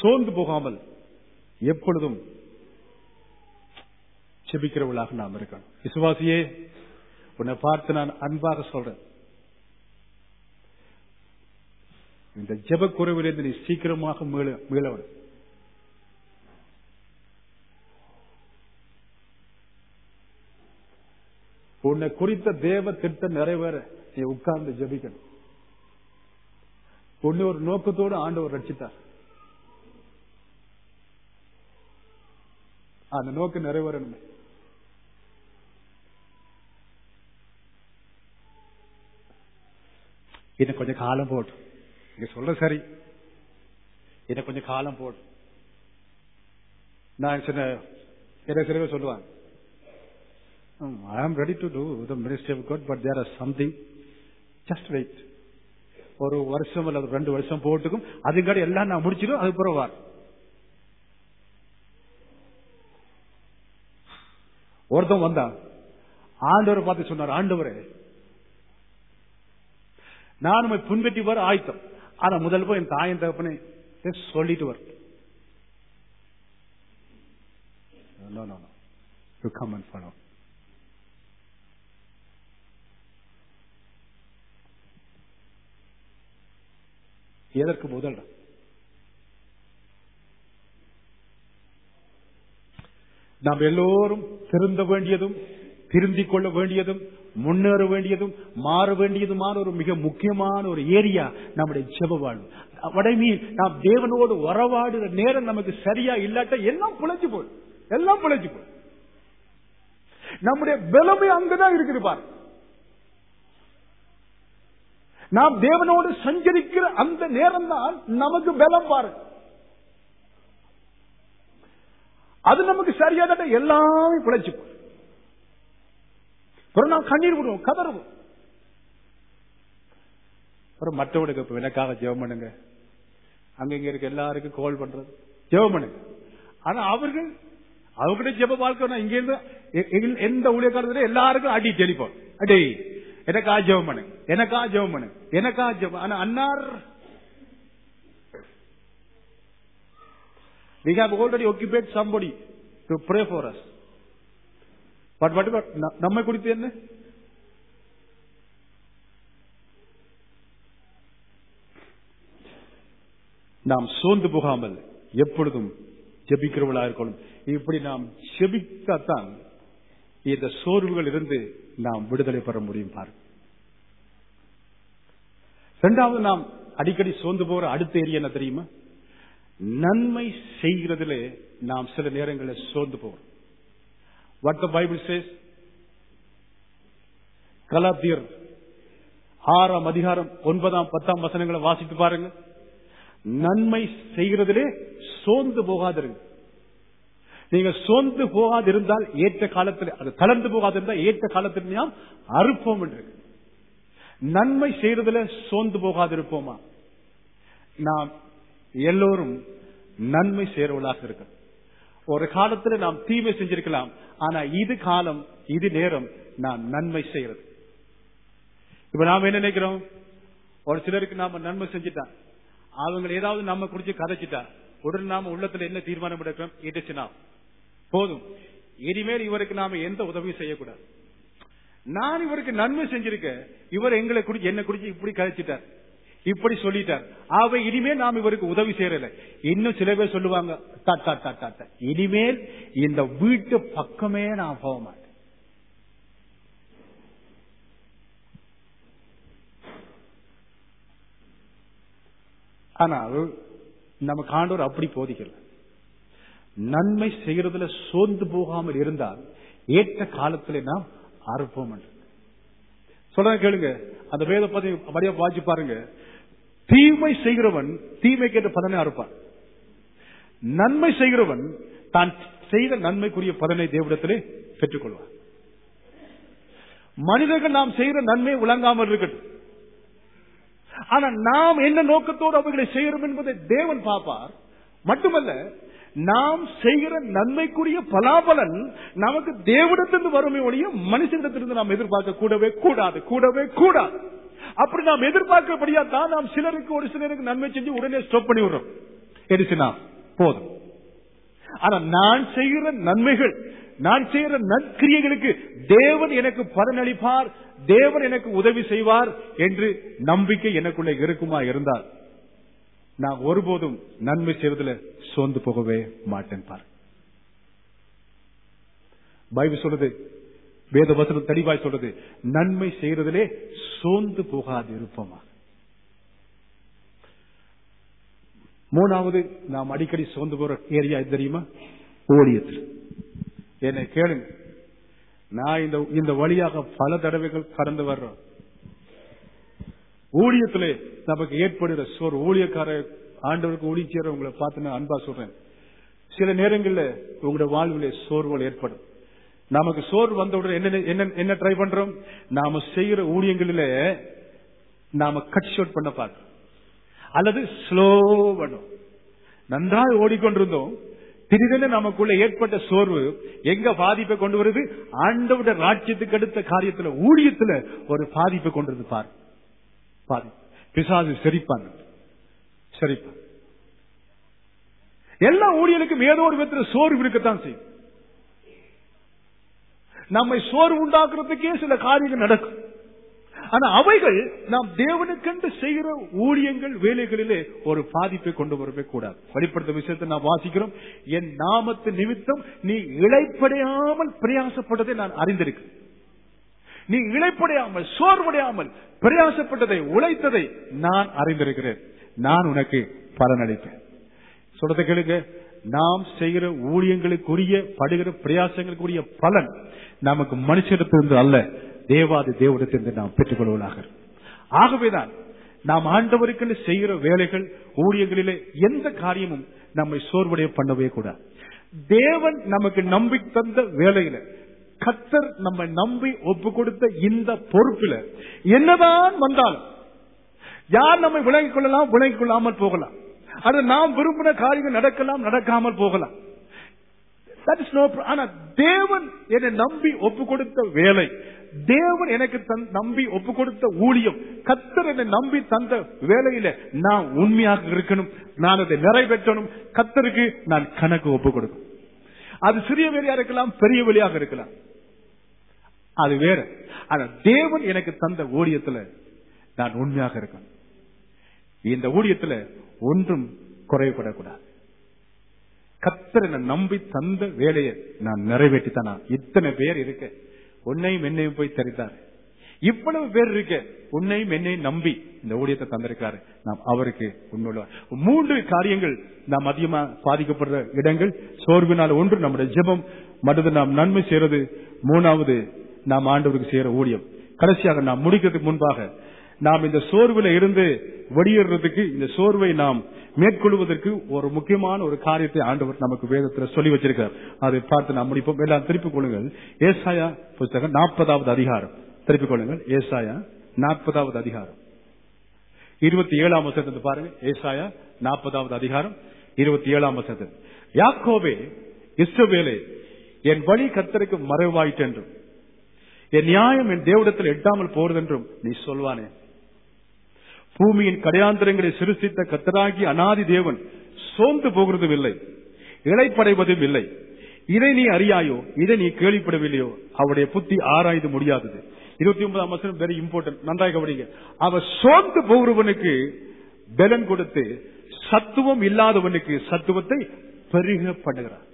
சோர்ந்து போகாமல் எப்பொழுதும் செபிக்கிறவர்களாக நாம் இருக்கணும் விசுவாசியே உன்னை பார்த்து நான் அன்பாக சொல்றேன் இந்த ஜெப குறைவிலிருந்து நீ சீக்கிரமாக மீள மீளவன் உன்னை குறித்த தேவ திட்டம் நிறைவேற நீ உட்கார்ந்து ஜெபிக்கணும் உன்னை ஒரு நோக்கத்தோடு ஆண்டவர் ரட்சித்தார் அந்த நோக்கம் நிறைவேறணுமே இன்னும் கொஞ்சம் காலம் போடும் நீங்க சொல்ற சரி இன்னும் கொஞ்சம் காலம் போடும் நான் சின்ன சில சில சொல்லுவாங்க I am ready to do the ministry of God but there are something just wait ஒரு வருஷம் அல்லது ரெண்டு வருஷம் போட்டுக்கும் அதுக்காடி எல்லாம் நான் முடிச்சிடும் அது பிறகு வார் ஒருத்தன் வந்தான் ஆண்டவர் பார்த்து சொன்னார் ஆண்டவரே நான் உண்மை புண்பற்றி வர ஆயத்தம் ஆனா முதல் போய் என் தாயின் தகப்பனை சொல்லிட்டு வர No, no, no. You come and follow. எதற்கு முதல் நாம் எல்லோரும் திருந்த வேண்டியதும் திருந்திக் கொள்ள வேண்டியதும் முன்னேற வேண்டியதும் மாற வேண்டியதுமான ஒரு மிக முக்கியமான ஒரு ஏரியா நம்முடைய ஜெப வாழ்வு வடமீ நாம் தேவனோடு உறவாடுற நேரம் நமக்கு சரியா இல்லாட்ட எல்லாம் பிழைச்சு போய் எல்லாம் பிழைச்சு போய் நம்முடைய பலமே அங்கதான் இருக்குது பாரு நாம் தேவனோடு சஞ்சரிக்கிற அந்த நேரம் தான் நமக்கு பலம் பாரு அது நமக்கு சரியான எல்லாமே பிழைச்சு போய் அப்புறம் நாம் கண்ணீர் விடுவோம் கதறுவோம் அப்புறம் மற்றவனுக்கு இப்ப எனக்காக ஜெபம் பண்ணுங்க அங்க இங்க இருக்க எல்லாருக்கும் கால் பண்றது ஜெபம் பண்ணுங்க ஆனா அவர்கள் அவர்கிட்ட ஜெப வாழ்க்கை இங்க இருந்து எ- எ- எந்த ஊழியக்காரத்துல எல்லாருக்கும் அடி டெலிபோன் அடி எனக்கா ஜெபம் பண்ணுங்க எனக்கா ஜெபம் பண்ணுங்க எனக்கா ஜெபம் ஆனா அன்னார் We have already occupied somebody to pray for us. But what about ந- நம்மை குறித்து என்ன நாம் சோர்ந்து போகாமல் எப்பொழுதும் ஜெபிக்கிறவளா இருக்கணும் இப்படி நாம் ஜெபிக்கத்தான் இந்த சோர்வுகள் இருந்து நாம் விடுதலை பெற முடியும் பாருங்க இரண்டாவது நாம் அடிக்கடி சோர்ந்து போற அடுத்த ஏரியா என்ன தெரியுமா நன்மை செய்கிறதிலே நாம் சில நேரங்களில் சோர்ந்து போகிறோம் வாட் த பைபிள் சேஸ் கலாத்தியர் ஆறாம் அதிகாரம் ஒன்பதாம் பத்தாம் வசனங்களை வாசித்து பாருங்க நன்மை செய்கிறதிலே சோர்ந்து போகாதிருங்க நீங்க சோர்ந்து போகாதிருந்தால் ஏற்ற காலத்தில் அது தளர்ந்து போகாதிருந்தால் ஏற்ற காலத்தில் நாம் அறுப்போம் என்று இருக்கு. நன்மை செய்யறதுல சோர்ந்து போகாதிருப்போமா நாம் எல்லோரும் நன்மை செய்யறவர்களாக இருக்க ஒரு காலத்துல நாம் தீமை செஞ்சிருக்கலாம் ஆனா இது காலம் இது நேரம் நாம் நன்மை செய்யறது இப்ப நாம என்ன நினைக்கிறோம் ஒரு சிலருக்கு நாம நன்மை செஞ்சுட்டா அவங்க ஏதாவது நம்ம குறிச்சு கதைச்சிட்டா உடனே நாம உள்ளத்துல என்ன தீர்மானம் எடுக்கிறோம் இடிச்சுனா போதும் இனிமேல் இவருக்கு நாம எந்த உதவியும் செய்யக்கூடாது நான் இவருக்கு நன்மை செஞ்சிருக்கேன் இவர் எங்களை குறிச்சு என்ன குறிச்சு இப்படி கதைச்சிட்டார் இப்படி சொல்லிட்டார் ஆக இனிமேல் நாம் இவருக்கு உதவி செய்யறல இன்னும் சில பேர் சொல்லுவாங்க "டா, டா, டா, டா, டா. இனிமேல் இந்த வீட்டு பக்கமே நான் போக மாட்டேன் ஆனால் நம்ம காண்டோர் அப்படி போதிக்கல நன்மை செய்யறதுல சோர்ந்து போகாமல் இருந்தால் ஏற்ற காலத்துல நாம் அறுப்போம் என்று சொல்றேன் கேளுங்க அந்த வேத பதி வழியா வாசி பாருங்க தீமை செய்கிறவன் தீமைக்கு என்ற பலனை அறுப்பான் நன்மை செய்கிறவன் தான் செய்த நன்மைக்குரிய பலனை தேவடத்திலே பெற்றுக்கொள்வான் மனிதர்கள் நாம் செய்கிற நன்மை விளங்காமல் இருக்கட்டும் ஆனா நாம் என்ன நோக்கத்தோடு அவைகளை செய்கிறோம் என்பதை தேவன் பார்ப்பார் மட்டுமல்ல நாம் செய்கிற நன்மைக்குரிய பலாபலன் நமக்கு தேவனிடத்திலிருந்து வருமே ஒழிய மனுஷனிடத்திலிருந்து நாம் எதிர்பார்க்க கூடவே கூடாது கூடவே கூடாது அப்படி நாம் எதிர்பார்க்கபடியா தான் நாம் சிலருக்கு ஒரு சிலருக்கு நன்மை செஞ்சு உடனே ஸ்டாப் பண்ணி விடுறோம் எரிசினா போதும் ஆனா நான் செய்கிற நன்மைகள் நான் செய்கிற நற்கிரியைகளுக்கு தேவன் எனக்கு பலனளிப்பார் தேவன் எனக்கு உதவி செய்வார் என்று நம்பிக்கை எனக்குள்ள இருக்குமா இருந்தால் நான் ஒருபோதும் நன்மை செய்வதில் சோர்ந்து போகவே மாட்டேன் பார் பைபிள் சொல்றது வேத வசனம் தெளிவாய் சொல்றது நன்மை செய்யறதிலே சோர்ந்து போகாது இருப்போமா மூணாவது நாம் அடிக்கடி சோர்ந்து போற ஏரியா எது தெரியுமா ஊழியத்தில் என்னை கேளுங்க நான் இந்த இந்த வழியாக பல தடவைகள் கடந்து வர்றோம் ஊழியத்திலே நமக்கு ஏற்படுகிற சோர் ஊழியக்கார ஆண்டவருக்கு ஊழிய செய்யறவங்களை பார்த்து நான் அன்பா சொல்றேன் சில நேரங்களில் உங்களுடைய வாழ்விலே சோர்வுகள் ஏற்படும் நமக்கு சோர்வு வந்தவுடன் என்ன என்ன என்ன ட்ரை பண்றோம் நாம செய்யற ஊழியங்களிலே நாம கட் ஷாட் பண்ண பார்க்கிறோம் அல்லது ஸ்லோ பண்ணும் நன்றாக ஓடிக்கொண்டிருந்தோம் திடீரென நமக்குள்ள ஏற்பட்ட சோர்வு எங்க பாதிப்பை கொண்டு வருது ஆண்டவுடைய ராஜ்யத்துக்கு அடுத்த காரியத்துல ஊழியத்துல ஒரு பாதிப்பை கொண்டு வருது பாரு பாதி பிசாசு செரிப்பான் செரிப்பான் எல்லா ஊழியலுக்கும் ஏதோ ஒரு விதத்தில் சோர்வு இருக்கத்தான் செய்யும் நம்மை சோர்வு உண்டாக்குறதுக்கே சில காரியங்கள் நடக்கும் ஆனா அவைகள் நாம் தேவனுக்கென்று செய்கிற ஊழியங்கள் வேலைகளிலே ஒரு பாதிப்பை கொண்டு வரவே கூடாது வெளிப்படுத்த விஷயத்தை நாம் வாசிக்கிறோம் என் நாமத்து நிமித்தம் நீ இழைப்படையாமல் பிரயாசப்பட்டதை நான் அறிந்திருக்கிறேன் நீ இழைப்படையாமல் சோர்வடையாமல் பிரயாசப்பட்டதை உழைத்ததை நான் அறிந்திருக்கிறேன் நான் உனக்கு பலனளிப்பேன் சொல்றதை கேளுங்க நாம் செய்கிற ஊழியங்களுக்குரிய படுகிற பிரயாசங்களுக்குரிய பலன் நமக்கு மனுஷனிடத்திலிருந்து அல்ல தேவாதி தேவடத்திலிருந்து நாம் பெற்றுக் கொள்வதாக ஆகவேதான் நாம் ஆண்டவருக்கு செய்கிற வேலைகள் ஊழியங்களிலே எந்த காரியமும் நம்மை சோர்வடைய பண்ணவே கூடாது தேவன் நமக்கு நம்பி தந்த வேலையில கத்தர் நம்ம நம்பி ஒப்பு கொடுத்த இந்த பொறுப்பில என்னதான் வந்தாலும் யார் நம்மை விலகிக் கொள்ளலாம் விலகிக் கொள்ளாமல் போகலாம் அது நாம் விரும்பின காரியங்கள் நடக்கலாம் நடக்காமல் போகலாம் That is no pro- ஆனா தேவன் என்னை நம்பி ஒப்பு கொடுத்த வேலை தேவன் எனக்கு தன்- நம்பி ஒப்பு கொடுத்த ஊழியம் கத்தர் என்னை நம்பி தந்த வேலையில நான் உண்மையாக இருக்கணும் நான் அதை நிறைவேற்றணும் கத்தருக்கு நான் கணக்கு ஒப்பு கொடுக்கணும் அது சிறிய வேலையா இருக்கலாம் பெரிய வேலையாக இருக்கலாம் அது வேற ஆனா தேவன் எனக்கு தந்த ஊழியத்துல நான் உண்மையாக இருக்கணும் இந்த ஊழியத்துல ஒன்றும் குறைபடக்கூடாது கத்தர் என்னை நம்பி தந்த வேலையை நான் நிறைவேற்றித்தானா இத்தனை பேர் இருக்க உன்னையும் என்னையும் போய் தெரிந்தார் இவ்வளவு பேர் இருக்க உன்னையும் என்னையும் நம்பி இந்த ஊழியத்தை தந்திருக்காரு நாம் அவருக்கு உண்மையுள்ள மூன்று காரியங்கள் நாம் அதிகமா பாதிக்கப்படுற இடங்கள் சோர்வினால் ஒன்று நம்முடைய ஜெபம் மற்றது நாம் நன்மை செய்யறது மூணாவது நாம் ஆண்டவருக்கு செய்யற ஊழியம் கடைசியாக நாம் முடிக்கிறதுக்கு முன்பாக நாம் இந்த சோர்வுல இருந்து வெளியேறதுக்கு இந்த சோர்வை நாம் மேற்கொள்வதற்கு ஒரு முக்கியமான ஒரு காரியத்தை ஆண்டவர் நமக்கு வேதத்துல சொல்லி வச்சிருக்கார் அதை பார்த்து நாம் முடிப்போம் எல்லாம் திருப்பிக் கொள்ளுங்கள் ஏசாயா புஸ்தகம் நாற்பதாவது அதிகாரம் திருப்பிக் கொள்ளுங்கள் ஏசாயா நாற்பதாவது அதிகாரம் இருபத்தி ஏழாம் வசனத்தை பாருங்க ஏசாயா நாற்பதாவது அதிகாரம் இருபத்தி ஏழாம் வசனம் யாக்கோவே இஸ்ரவேலே என் வழி கத்தருக்கு மறைவாயிற்றென்றும் என் நியாயம் என் தேவடத்தில் எட்டாமல் போறதென்றும் நீ சொல்வானே பூமியின் கடையாந்திரங்களை சிருஷ்டித்த கத்தராகி அனாதி தேவன் சோர்ந்து போகிறதும் இல்லை இழைப்படைவதும் இல்லை இதை நீ அறியாயோ இதை நீ கேள்விப்படவில்லையோ அவருடைய புத்தி ஆராய்ந்து முடியாதது இருபத்தி ஒன்பதாம் வசனம் வெரி இம்பார்ட்டன்ட் நன்றாக கவனிங்க அவர் சோர்ந்து போகிறவனுக்கு பலன் கொடுத்து சத்துவம் இல்லாதவனுக்கு சத்துவத்தை பெருக பண்ணுகிறார்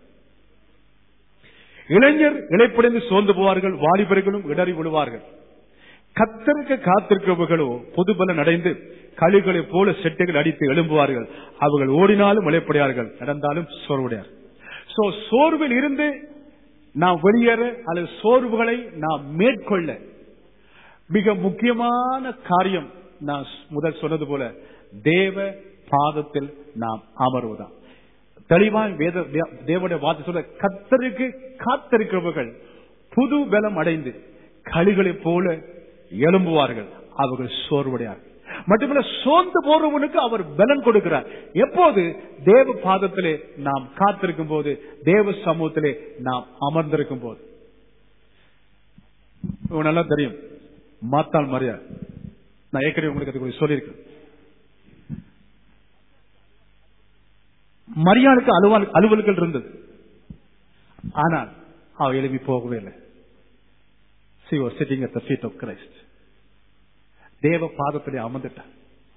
இளைஞர் இழைப்படைந்து சோர்ந்து போவார்கள் வாலிபர்களும் இடறி விழுவார்கள் கத்தருக்கு காத்திருக்கிறவர்களோ பொது பலன் அடைந்து கழுகளை போல செட்டைகள் அடித்து எழும்புவார்கள் அவர்கள் ஓடினாலும் இழைப்படையார்கள் நடந்தாலும் சோர்வுடையார் சோ சோர்வில் இருந்து நாம் வெளியேற அல்லது சோர்வுகளை நாம் மேற்கொள்ள மிக முக்கியமான காரியம் நான் முதல் சொன்னது போல தேவ பாதத்தில் நாம் அமர்வதாம் தெளிவாய் வேத தேவனுடைய வார்த்தை சொல்ல கத்தருக்கு காத்திருக்கிறவர்கள் புது பலம் அடைந்து களிகளைப் போல எழும்புவார்கள் அவர்கள் சோர்வடையார்கள் மட்டுமல்ல சோர்ந்து போறவனுக்கு அவர் பலன் கொடுக்கிறார் எப்போது தேவ பாதத்திலே நாம் காத்திருக்கும் போது தேவ சமூகத்திலே நாம் அமர்ந்திருக்கும் போது உங்களுக்கு நல்லா தெரியும் மாத்தாள் மரியா நான் ஏற்கனவே உங்களுக்கு அதை சொல்லியிருக்கேன் மரியாளுக்கு அலுவல் அலுவல்கள் இருந்தது ஆனால் அவ எழுப்பி போகவே இல்லை she was sitting at the feet of Christ தேவ பாதத்திலே அமர்ந்துட்டார்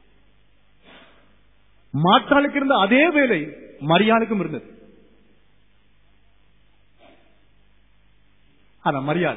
மாற்றாளுக்கு இருந்த அதே வேலை மரியாளுக்கும் இருந்தது ஆனா மரியாள்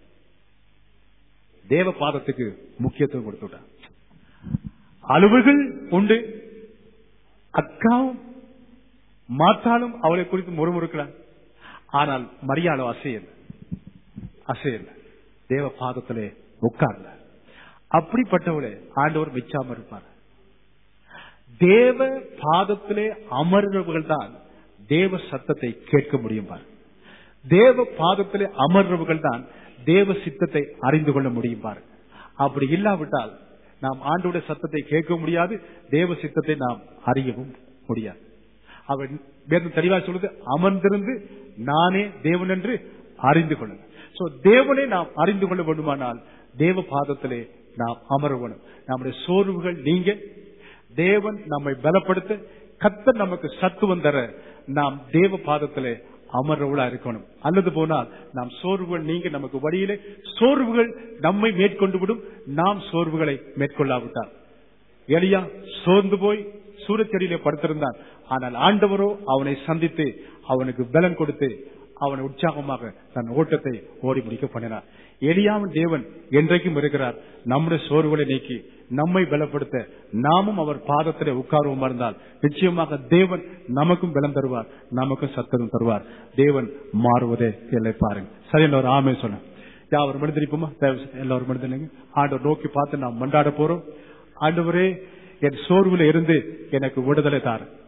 தேவ பாதத்துக்கு முக்கியத்துவம் கொடுத்துட்டார் அலுவல்கள் உண்டு அக்காவும் மாற்றாலும் அவளை குறித்து முறுமுறுக்கிறார் ஆனால் மரியாதை அசையல் அசையல் தேவ பாதத்திலே உட்கார்ந்த அப்படிப்பட்டவளை ஆண்டவர் மிச்சாம இருப்பார் தேவ பாதத்திலே அமர்றவர்கள் தான் தேவ சத்தத்தை கேட்க முடியும் பார் தேவ பாதத்திலே அமர்றவர்கள் தான் தேவ சித்தத்தை அறிந்து கொள்ள முடியும் பாரு அப்படி இல்லாவிட்டால் நாம் ஆண்டோட சத்தத்தை கேட்க முடியாது தேவ சித்தத்தை நாம் அறியவும் முடியாது அவர் வேதம் தெளிவா சொல்லுது அமர்ந்திருந்து நானே தேவன் என்று அறிந்து கொள்ளுங்க சோ தேவனை நாம் அறிந்து கொள்ள வேண்டுமானால் தேவ பாதத்திலே நாம் அமர வேணும் நம்முடைய சோர்வுகள் நீங்க தேவன் நம்மை பலப்படுத்த கத்தர் நமக்கு சத்துவம் தர நாம் தேவ பாதத்திலே அமர்றவளா இருக்கணும் அல்லது போனால் நாம் சோர்வுகள் நீங்க நமக்கு வழியிலே சோர்வுகள் நம்மை மேற்கொண்டு விடும் நாம் சோர்வுகளை மேற்கொள்ளாவிட்டார் எலியா சோர்ந்து போய் சூரச்செடியிலே படுத்திருந்தான் ஆனால் ஆண்டவரோ அவனை சந்தித்து அவனுக்கு பலன் கொடுத்து அவனை உற்சாகமாக தன் ஓட்டத்தை ஓடி முடிக்க பண்ணினார் எளியாவின் தேவன் என்றைக்கும் இருக்கிறார் நம்முடைய சோர்வுகளை நீக்கி நம்மை பலப்படுத்த நாமும் அவர் பாதத்திலே உட்கார்வோம் இருந்தால் நிச்சயமாக தேவன் நமக்கும் பலம் தருவார் நமக்கும் சத்தமும் தருவார் தேவன் மாறுவதே இல்லை பாருங்க சரி எல்லாரும் ஆமே சொன்ன யாவர் மனிதனிப்போமா எல்லாரும் மனிதனுங்க ஆண்டவர் நோக்கி பார்த்து நாம் மண்டாட போறோம் ஆண்டவரே என் சோர்வுல இருந்து எனக்கு விடுதலை தாரு